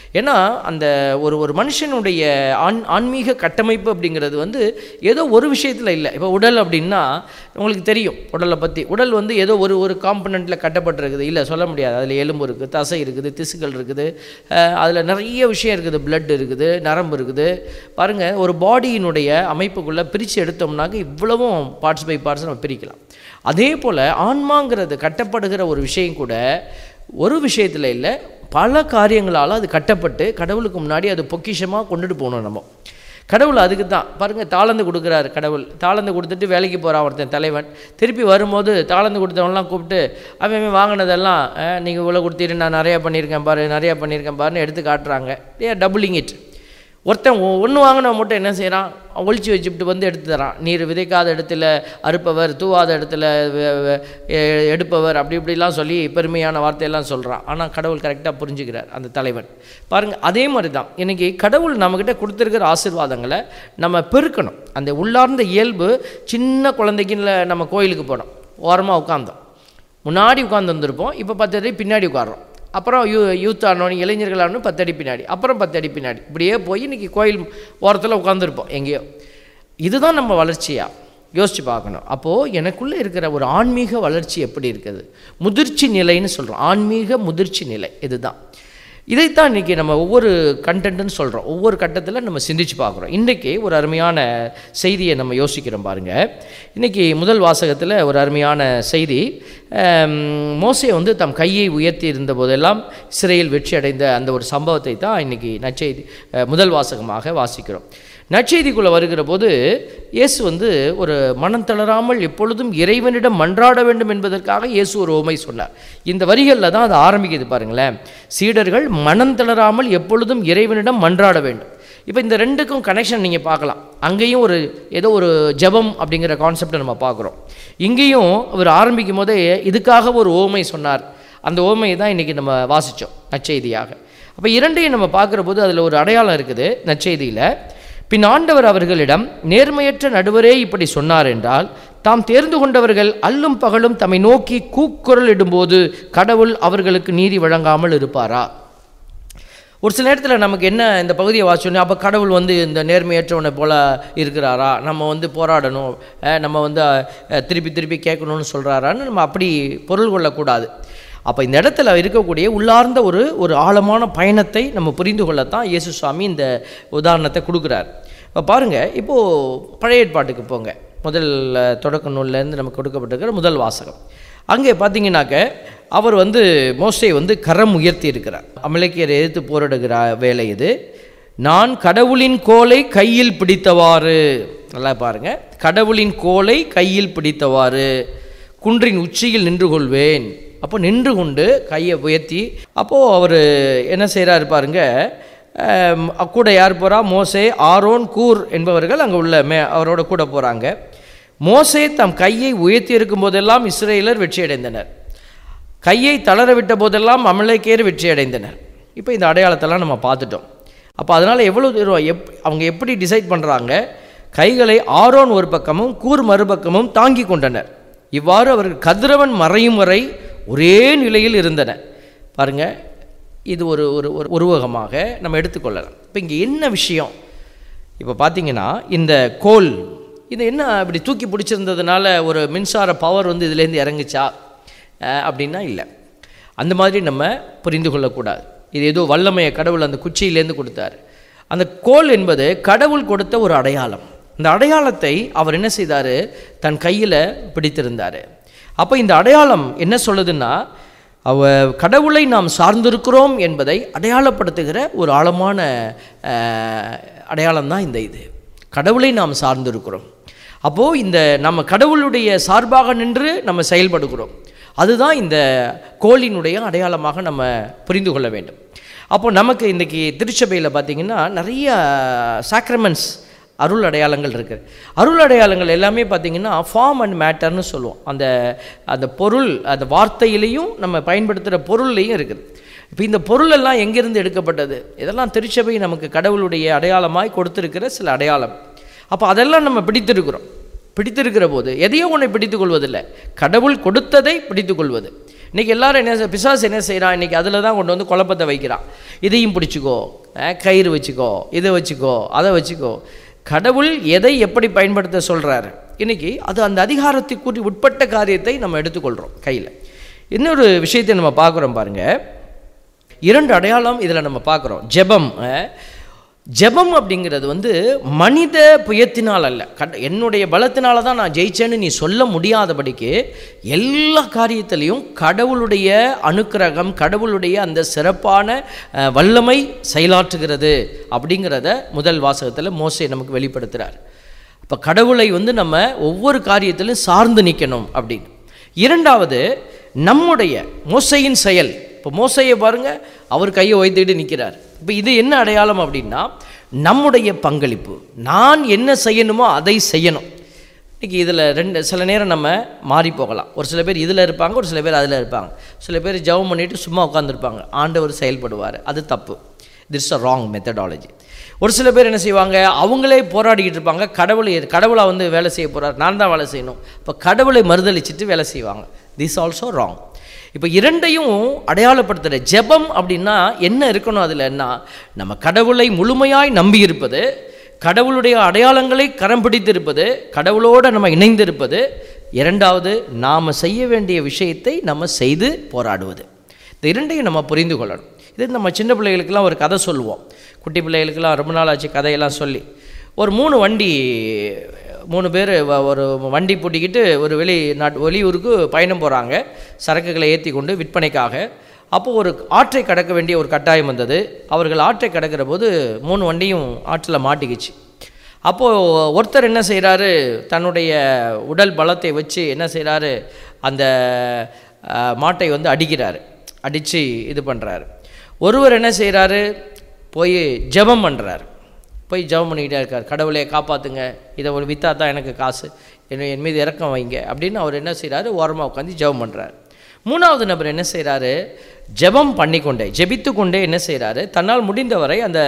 ஏன்னா அந்த ஒரு ஒரு மனுஷனுடைய ஆண் ஆன்மீக கட்டமைப்பு அப்படிங்கிறது வந்து ஏதோ ஒரு விஷயத்தில் இல்லை இப்போ உடல் அப்படின்னா உங்களுக்கு தெரியும் உடலை பற்றி உடல் வந்து ஏதோ ஒரு ஒரு காம்பனண்ட்டில் கட்டப்பட்டிருக்குது இல்லை சொல்ல முடியாது அதில் எலும்பு இருக்குது தசை இருக்குது திசுக்கள் இருக்குது அதில் நிறைய விஷயம் இருக்குது blood இருக்குது நரம்பு இருக்குது பாருங்கள் ஒரு பாடியினுடைய அமைப்புக்குள்ளே பிரித்து எடுத்தோம்னாக்க இவ்வளவும் பார்ட்ஸ் பை பார்ட்ஸ் நம்ம பிரிக்கலாம் அதே போல் ஆன்மாங்கிறது கட்டப்படுகிற ஒரு விஷயம் கூட ஒரு விஷயத்தில் இல்லை பல காரியங்களால் அது கட்டப்பட்டு கடவுளுக்கு முன்னாடி அது பொக்கிஷமாக கொண்டுட்டு போகணும் நம்ம கடவுள் அதுக்கு தான் பாருங்கள் தாளந்து கொடுக்குறாரு கடவுள் தாளந்து கொடுத்துட்டு வேலைக்கு போகிறான் ஒருத்தன் தலைவன் திருப்பி வரும்போது தாளந்து கொடுத்தவன்லாம் கூப்பிட்டு அவன் அவன் வாங்கினதெல்லாம் நீங்கள் இவ்வளோ கொடுத்தீரு நான் நிறையா பண்ணியிருக்கேன் பாரு நிறையா பண்ணியிருக்கேன் பாருன்னு எடுத்து காட்டுறாங்க ஏ டபுளிங் இட் ஒருத்தன் ஒன்று வாங்கின மட்டும் என்ன செய்கிறான் ஒழிச்சு வச்சுட்டு வந்து எடுத்து தரான் நீர் விதைக்காத இடத்துல அறுப்பவர் தூவாத இடத்துல வெ- வெ- எ- எடுப்பவர் அப்படி இப்படிலாம் சொல்லி பெருமையான வார்த்தையெல்லாம் சொல்கிறான் ஆனால் கடவுள் கரெக்டாக புரிஞ்சுக்கிறார் அந்த தலைவன் பாருங்கள் அதே மாதிரி தான் இன்றைக்கி கடவுள் நம்மக்கிட்ட கொடுத்துருக்கிற ஆசீர்வாதங்களை நம்ம பெருக்கணும் அந்த உள்ளார்ந்த இயல்பு சின்ன குழந்தைக்குன்னு நம்ம கோயிலுக்கு போனோம் ஓரமாக உட்காந்தோம் முன்னாடி உட்காந்து வந்திருப்போம் இப்போ பத்து அடி பின்னாடி உட்காரோம் அப்புறம் யூ யூத் ஆனோன்னு இளைஞர்கள் ஆனோன்னு பத்து அடி பின்னாடி அப்புறம் பத்து அடி பின்னாடி இப்படியே போய் இன்றைக்கி கோயில் ஓரத்தில் உட்காந்துருப்போம் எங்கேயோ இதுதான் நம்ம வளர்ச்சியா யோசித்து பார்க்கணும் அப்போது எனக்குள்ளே இருக்கிற ஒரு ஆன்மீக வளர்ச்சி எப்படி இருக்குது முதிர்ச்சி நிலைன்னு சொல்கிறோம் ஆன்மீக முதிர்ச்சி நிலை இதுதான் இதைத்தான் இன்றைக்கி நம்ம ஒவ்வொரு கண்டென்ட்னு சொல்கிறோம் ஒவ்வொரு கட்டத்தில் நம்ம சிந்திச்சு பார்க்குறோம் இன்றைக்கி ஒரு அருமையான செய்தியை நம்ம யோசிக்கிறோம் பாருங்கள் இன்றைக்கி முதல் வாசகத்தில் ஒரு அருமையான செய்தி ஆம், மோசே வந்து தம் கையை உயர்த்தி இருந்த போதெல்லாம் சிறையில் வெற்றி அடைந்த அந்த ஒரு சம்பவத்தை தான் இன்றைக்கி நற்செய்தி அஹ், முதல் வாசகமாக வாசிக்கிறோம் நற்செய்திக்குள்ளே வருகிற போது இயேசு வந்து ஒரு மனம் தளராமல் எப்பொழுதும் இறைவனிடம் மன்றாட வேண்டும் என்பதற்காக இயேசு ஒரு உமை சொன்னார் இந்த வரிகளில் தான் அது ஆரம்பிக்குது பாருங்களேன் சீடர்கள் மனம் தளராமல் எப்பொழுதும் இறைவனிடம் மன்றாட வேண்டும் இப்போ இந்த ரெண்டுக்கும் கனெக்ஷன் நீங்கள் பார்க்கலாம் அங்கேயும் ஒரு ஏதோ ஒரு ஜெபம் அப்படிங்கிற கான்செப்டை நம்ம பார்க்குறோம் இங்கேயும் அவர் ஆரம்பிக்கும் போதே இதுக்காக ஒரு ஓமை சொன்னார் அந்த ஓமையை தான் இன்றைக்கி நம்ம வாசித்தோம் நற்செய்தியாக அப்போ இரண்டையும் நம்ம பார்க்குற போது அதில் ஒரு அடையாளம் இருக்குது நற்செய்தியில் பின் ஆண்டவர் அவர்களிடம் நேர்மையற்ற நடுவரே இப்படி சொன்னார் என்றால் தாம் தேர்ந்து கொண்டவர்கள் அல்லும் பகலும் தம்மை நோக்கி கூக்குரல் இடும்போது கடவுள் அவர்களுக்கு நீதி வழங்காமல் இருப்பாரா ஒரு சில நேரத்தில் நமக்கு என்ன இந்த பகுதியை வாசிச்சோன்னே அப்போ கடவுள் வந்து இந்த நேர்மையற்றவனை போல இருக்கிறாரா நம்ம வந்து போராடணும் அஹ் நம்ம வந்து அஹ், திருப்பி திருப்பி கேட்கணும்னு சொல்கிறாரான்னு நம்ம அப்படி பொருள் கொள்ளக்கூடாது அப்போ இந்த இடத்துல இருக்கக்கூடிய உள்ளார்ந்த ஒரு ஒரு ஆழமான பயணத்தை நம்ம புரிந்து கொள்ளத்தான் இயேசு சுவாமி இந்த உதாரணத்தை கொடுக்குறார் இப்போ பாருங்கள் இப்போது பழைய ஏற்பாட்டுக்கு போங்க முதல் அஹ், தொடக்க நூல்லேருந்து நமக்கு கொடுக்கப்பட்டிருக்கிற முதல் வாசகம் அங்கே பார்த்தீங்கன்னாக்க அவர் வந்து மோசே வந்து கரம் உயர்த்தி இருக்கிறார் அமலேக்கியரை எதிர்த்து போரிடுகிற வேலை இது நான் கடவுளின் கோலை கையில் பிடித்தவாறு நல்லா பாருங்க கடவுளின் கோலை கையில் பிடித்தவாறு குன்றின் உச்சியில் நின்று கொள்வேன் அப்போ நின்று கொண்டு கையை உயர்த்தி அப்போது அவர் என்ன செய்கிறாரு பாருங்க ஆம், கூட யார் போகிறா மோசே ஆரோன் கூர் என்பவர்கள் அங்கே உள்ள மே அவரோட கூட போகிறாங்க மோசே தம் கையை உயர்த்தி இருக்கும் போதெல்லாம் இஸ்ரேலர் வெற்றியடைந்தனர் கையை தளர விட்ட போதெல்லாம் அமலேக்கேர் வெற்றி அடைந்தனர் இப்போ இந்த அடையாளத்தெல்லாம் நம்ம பார்த்துட்டோம் அப்போ அதனால் எவ்வளோ தூரம் எப் அவங்க எப்படி டிசைட் பண்ணுறாங்க கைகளை ஆரோன் ஒரு பக்கமும் கூர் மறுபக்கமும் தாங்கி கொண்டனர் இவ்வாறு அவர்கள் கதிரவன் மறையும் வரை ஒரே நிலையில் இருந்தனர் பாருங்க இது ஒரு ஒரு ஒரு உருவகமாக நம்ம எடுத்துக்கொள்ளலாம் இப்போ இங்கே என்ன விஷயம் இப்போ பார்த்தீங்கன்னா இந்த கோல் இது என்ன இப்படி தூக்கி பிடிச்சிருந்ததுனால ஒரு மின்சார பவர் வந்து இதுலேருந்து இறங்குச்சா அஹ், அப்படின்னா இல்லை அந்த மாதிரி நம்ம புரிந்து கொள்ளக்கூடாது இது ஏதோ வல்லமையை கடவுள் அந்த குச்சியிலேருந்து கொடுத்தார் அந்த கோல் என்பது கடவுள் கொடுத்த ஒரு அடையாளம் இந்த அடையாளத்தை அவர் என்ன செய்தார் தன் கையில் பிடித்திருந்தார் அப்போ இந்த அடையாளம் என்ன சொல்லுதுன்னா அவ கடவுளை நாம் சார்ந்திருக்கிறோம் என்பதை அடையாளப்படுத்துகிற ஒரு ஆழமான அடையாளம் தான் இந்த இது கடவுளை நாம் சார்ந்திருக்கிறோம் அப்போது இந்த நம்ம கடவுளுடைய சார்பாக நின்று நம்ம செயல்படுகிறோம் அதுதான் இந்த கோளினுடைய அடையாளமாக நம்ம புரிந்து கொள்ள வேண்டும் அப்போ நமக்கு இன்றைக்கி திருச்சபையில் பார்த்திங்கன்னா நிறைய சாக்ரமெண்ட்ஸ் அருள் அடையாளங்கள் இருக்குது அருள் அடையாளங்கள் எல்லாமே பார்த்திங்கன்னா ஃபார்ம் அண்ட் மேட்டர்னு சொல்லுவோம் அந்த அந்த பொருள் அந்த வார்த்தையிலையும் நம்ம பயன்படுத்துகிற பொருள்லையும் இருக்குது இப்போ இந்த பொருள் எல்லாம் எங்கேருந்து எடுக்கப்பட்டது இதெல்லாம் திருச்சபை நமக்கு கடவுளுடைய அடையாளமாய் கொடுத்திருக்கிற சில அடையாளம் அப்போ அதெல்லாம் நம்ம பிடித்திருக்கிறோம் பிடித்திருக்கிற போது எதையோ ஒன்றை பிடித்துக் கொள்வதில்லை கடவுள் கொடுத்ததை பிடித்துக் கொள்வது இன்றைக்கி எல்லாரும் என்ன செய்- பிசாசு என்ன செய்கிறான் இன்றைக்கி அதில் தான் கொண்டு வந்து குழப்பத்தை வைக்கிறான் இதையும் பிடிச்சிக்கோ அஹ், கயிறு வச்சுக்கோ இதை வச்சுக்கோ அதை வச்சுக்கோ கடவுள் எதை எப்படி பயன்படுத்த சொல்கிறாரு இன்னைக்கு அது அந்த அதிகாரத்துக்கு உட்பட்ட காரியத்தை நம்ம எடுத்துக்கொள்கிறோம் கையில் இன்னொரு விஷயத்தை நம்ம பார்க்குறோம் பாருங்கள் இரண்டு அடையாளம் இதில் நம்ம பார்க்குறோம் ஜெபம் அஹ், ஜெபம் அப்படிங்கிறது வந்து மனித புயத்தினால் அல்ல கட் என்னுடைய பலத்தினால தான் நான் ஜெயிச்சேன்னு நீ சொல்ல முடியாதபடிக்கு எல்லா காரியத்திலையும் கடவுளுடைய அனுக்கிரகம் கடவுளுடைய அந்த சிறப்பான அஹ், வல்லமை செயலாற்றுகிறது அப்படிங்கிறத முதல் வாசகத்தில் மோசே நமக்கு வெளிப்படுத்துகிறார் அப்போ கடவுளை வந்து நம்ம ஒவ்வொரு காரியத்திலும் சார்ந்து நிற்கணும் அப்படின்னு இரண்டாவது நம்முடைய மோசையின் செயல் இப்போ மோசையை பாருங்க அவர் கையை உயர்த்திட்டு நிற்கிறார் இப்போ இது என்ன அடையாளம் அப்படின்னா நம்முடைய பங்களிப்பு நான் என்ன செய்யணுமோ அதை செய்யணும் இன்னைக்கு இதில் ரெண்டு சில நேரம் நம்ம மாறி போகலாம் ஒரு சில பேர் இதில் இருப்பாங்க ஒரு சில பேர் அதில் இருப்பாங்க சில பேர் ஜெபம் பண்ணிட்டு சும்மா உட்காந்துருப்பாங்க ஆண்டவர் செயல்படுவார் அது தப்பு திட்ஸ் அ ராங் மெத்தடாலஜி ஒரு சில பேர் என்ன செய்வாங்க அவங்களே போராடிக்கிட்டு இருப்பாங்க கடவுளை கடவுளை வந்து வேலை செய்ய போகிறார் நான் தான் வேலை செய்யணும் இப்போ கடவுளை மறுதளிச்சிட்டு வேலை செய்வாங்க திஸ் ஆல்சோ ராங் இப்போ இரண்டையும் அடையாளப்படுத்துகிற ஜெபம் அப்படின்னா என்ன இருக்கணும் அதில்னா நம்ம கடவுளை முழுமையாய் நம்பி இருப்பது கடவுளுடைய அடையாளங்களை கரம் பிடித்திருப்பது கடவுளோடு நம்ம இணைந்திருப்பது இரண்டாவது நாம் செய்ய வேண்டிய விஷயத்தை நம்ம செய்து போராடுவது இந்த இரண்டையும் நம்ம புரிந்து கொள்ளணும் இது நம்ம சின்ன பிள்ளைகளுக்கெல்லாம் ஒரு கதை சொல்லுவோம் குட்டி பிள்ளைகளுக்கெல்லாம் ரொம்ப நாள் ஆச்சு கதையெல்லாம் சொல்லி ஒரு மூணு வண்டி மூணு பேர் ஒரு வண்டி பூட்டிக்கிட்டு ஒரு வெளி நாட் வெளியூருக்கு பயணம் போகிறாங்க சரக்குகளை ஏற்றி கொண்டு விற்பனைக்காக அப்போ ஒரு ஆற்றை கடக்க வேண்டிய ஒரு கட்டாயம் வந்தது அவர்கள் ஆற்றை கடக்கிற போது மூணு வண்டியும் ஆற்றில் மாட்டிக்கிச்சு அப்போது ஒருத்தர் என்ன செய்கிறாரு தன்னுடைய உடல் பலத்தை வச்சு என்ன செய்கிறாரு அந்த அஹ், மாட்டை வந்து அடிக்கிறாரு அடித்து இது பண்ணுறாரு ஒருவர் என்ன செய்கிறாரு போய் ஜெபம் பண்ணுறாரு போய் ஜெபம் பண்ணிக்கிட்டே இருக்கார் கடவுளே காப்பாற்றுங்க இதை ஒரு விற்றா தான் எனக்கு காசு என்ன என் மீது இறக்கம் வைங்க அப்படின்னு அவர் என்ன செய்கிறாரு ஓரமாக உட்காந்து ஜெபம் பண்ணுறாரு மூணாவது நபர் என்ன செய்கிறாரு ஜெபம் பண்ணிக்கொண்டே ஜெபித்து கொண்டே என்ன செய்கிறாரு தன்னால் முடிந்தவரை அந்த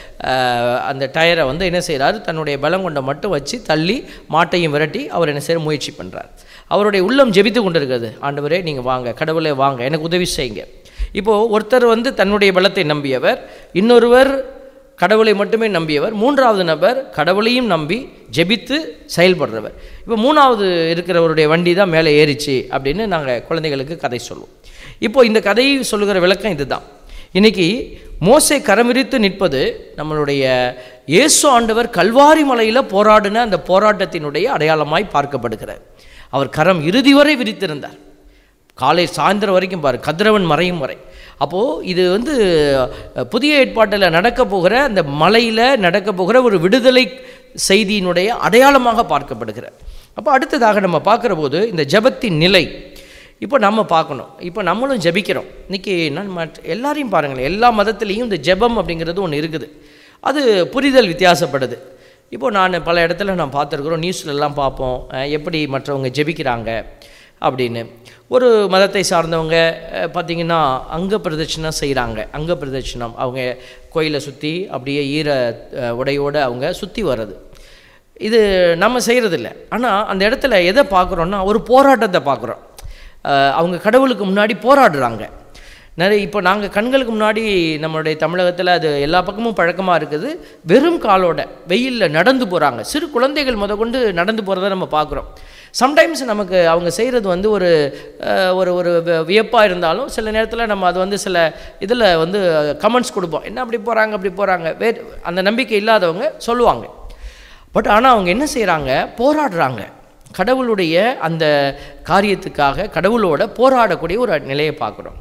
அஹ், அந்த டயரை வந்து என்ன செய்கிறாரு தன்னுடைய பலம் கொண்ட மட்டும் வச்சு தள்ளி மாட்டையும் விரட்டி அவர் என்ன செய்ய முயற்சி பண்ணுறார் அவருடைய உள்ளம் ஜெபித்து கொண்டிருக்கிறது ஆண்டவரே நீங்கள் வாங்க கடவுளே வாங்க எனக்கு உதவி செய்யுங்க இப்போது ஒருத்தர் வந்து தன்னுடைய பலத்தை நம்பியவர் இன்னொருவர் கடவுளை மட்டுமே நம்பியவர் மூன்றாவது நபர் கடவுளையும் நம்பி ஜெபித்து செயல்படுறவர் இப்போ மூணாவது இருக்கிறவருடைய வண்டி தான் மேலே ஏறிச்சு அப்படின்னு நாங்கள் குழந்தைகளுக்கு கதை சொல்லுவோம் இப்போ இந்த கதையை சொல்லுகிற விளக்கம் இதுதான் இன்னைக்கு மோசே கரமிரித்து நிற்பது நம்மளுடைய இயேசு ஆண்டவர் கல்வாரி மலையில் போராடின அந்த போராட்டத்தினுடைய அடையாளமாய் பார்க்கப்படுகிறார் அவர் கரம் இறுதி வரை விரித்திருந்தார் காலை சாயந்தரம் வரைக்கும் பாரு கதிரவன் மறையும் வரை அப்போது இது வந்து அஹ், புதிய ஏற்பாட்டில் நடக்க போகிற அந்த மலையில் நடக்க போகிற ஒரு விடுதலை செய்தியினுடைய அடையாளமாக பார்க்கப்படுகிற அப்போ அடுத்ததாக நம்ம பார்க்குற போது இந்த ஜெபத்தின் நிலை இப்போ நம்ம பார்க்கணும் இப்போ நம்மளும் ஜெபிக்கிறோம் இன்றைக்கி நம்ம எல்லாரையும் பாருங்களேன் எல்லா மதத்துலேயும் இந்த ஜெபம் அப்படிங்கிறது ஒன்று இருக்குது அது புரிதல் வித்தியாசப்படுது இப்போ நான் பல இடத்துல நான் பார்த்துருக்குறோம் நியூஸ்லலாம் பார்ப்போம் அஹ், எப்படி மற்றவங்க ஜெபிக்கிறாங்க அப்படின்னு ஒரு மதத்தை சார்ந்தவங்க அஹ், பார்த்திங்கன்னா அங்க பிரதட்சணம் செய்கிறாங்க அங்க பிரதட்சணம் அவங்க கோயிலை சுற்றி அப்படியே ஈர அஹ், உடையோடு அவங்க சுற்றி வர்றது இது நம்ம செய்கிறதில்ல ஆனால் அந்த இடத்துல எதை பார்க்குறோன்னா ஒரு போராட்டத்தை பார்க்குறோம் அவங்க கடவுளுக்கு முன்னாடி போராடுறாங்க நிறைய இப்போ நாங்கள் கண்களுக்கு முன்னாடி நம்மளுடைய தமிழகத்தில் அது எல்லா பக்கமும் பழக்கமாக இருக்குது வெறும் காலோட வெயிலில் நடந்து போகிறாங்க சிறு குழந்தைகள் முதற்கொண்டு நடந்து போகிறத நம்ம பார்க்குறோம் சம்டைம்ஸ் நமக்கு அவங்க செய்கிறது வந்து ஒரு அஹ், ஒரு ஒரு வியப்பாக இருந்தாலும் சில நேரத்தில் நம்ம அது வந்து சில இதில் வந்து கமெண்ட்ஸ் கொடுப்போம் என்ன அப்படி போகிறாங்க அப்படி போகிறாங்க வே அந்த நம்பிக்கை இல்லாதவங்க சொல்லுவாங்க பட் ஆனால் அவங்க என்ன செய்கிறாங்க போராடுறாங்க கடவுளுடைய அந்த காரியத்துக்காக கடவுளோட போராடக்கூடிய ஒரு நிலையை பார்க்குறோம்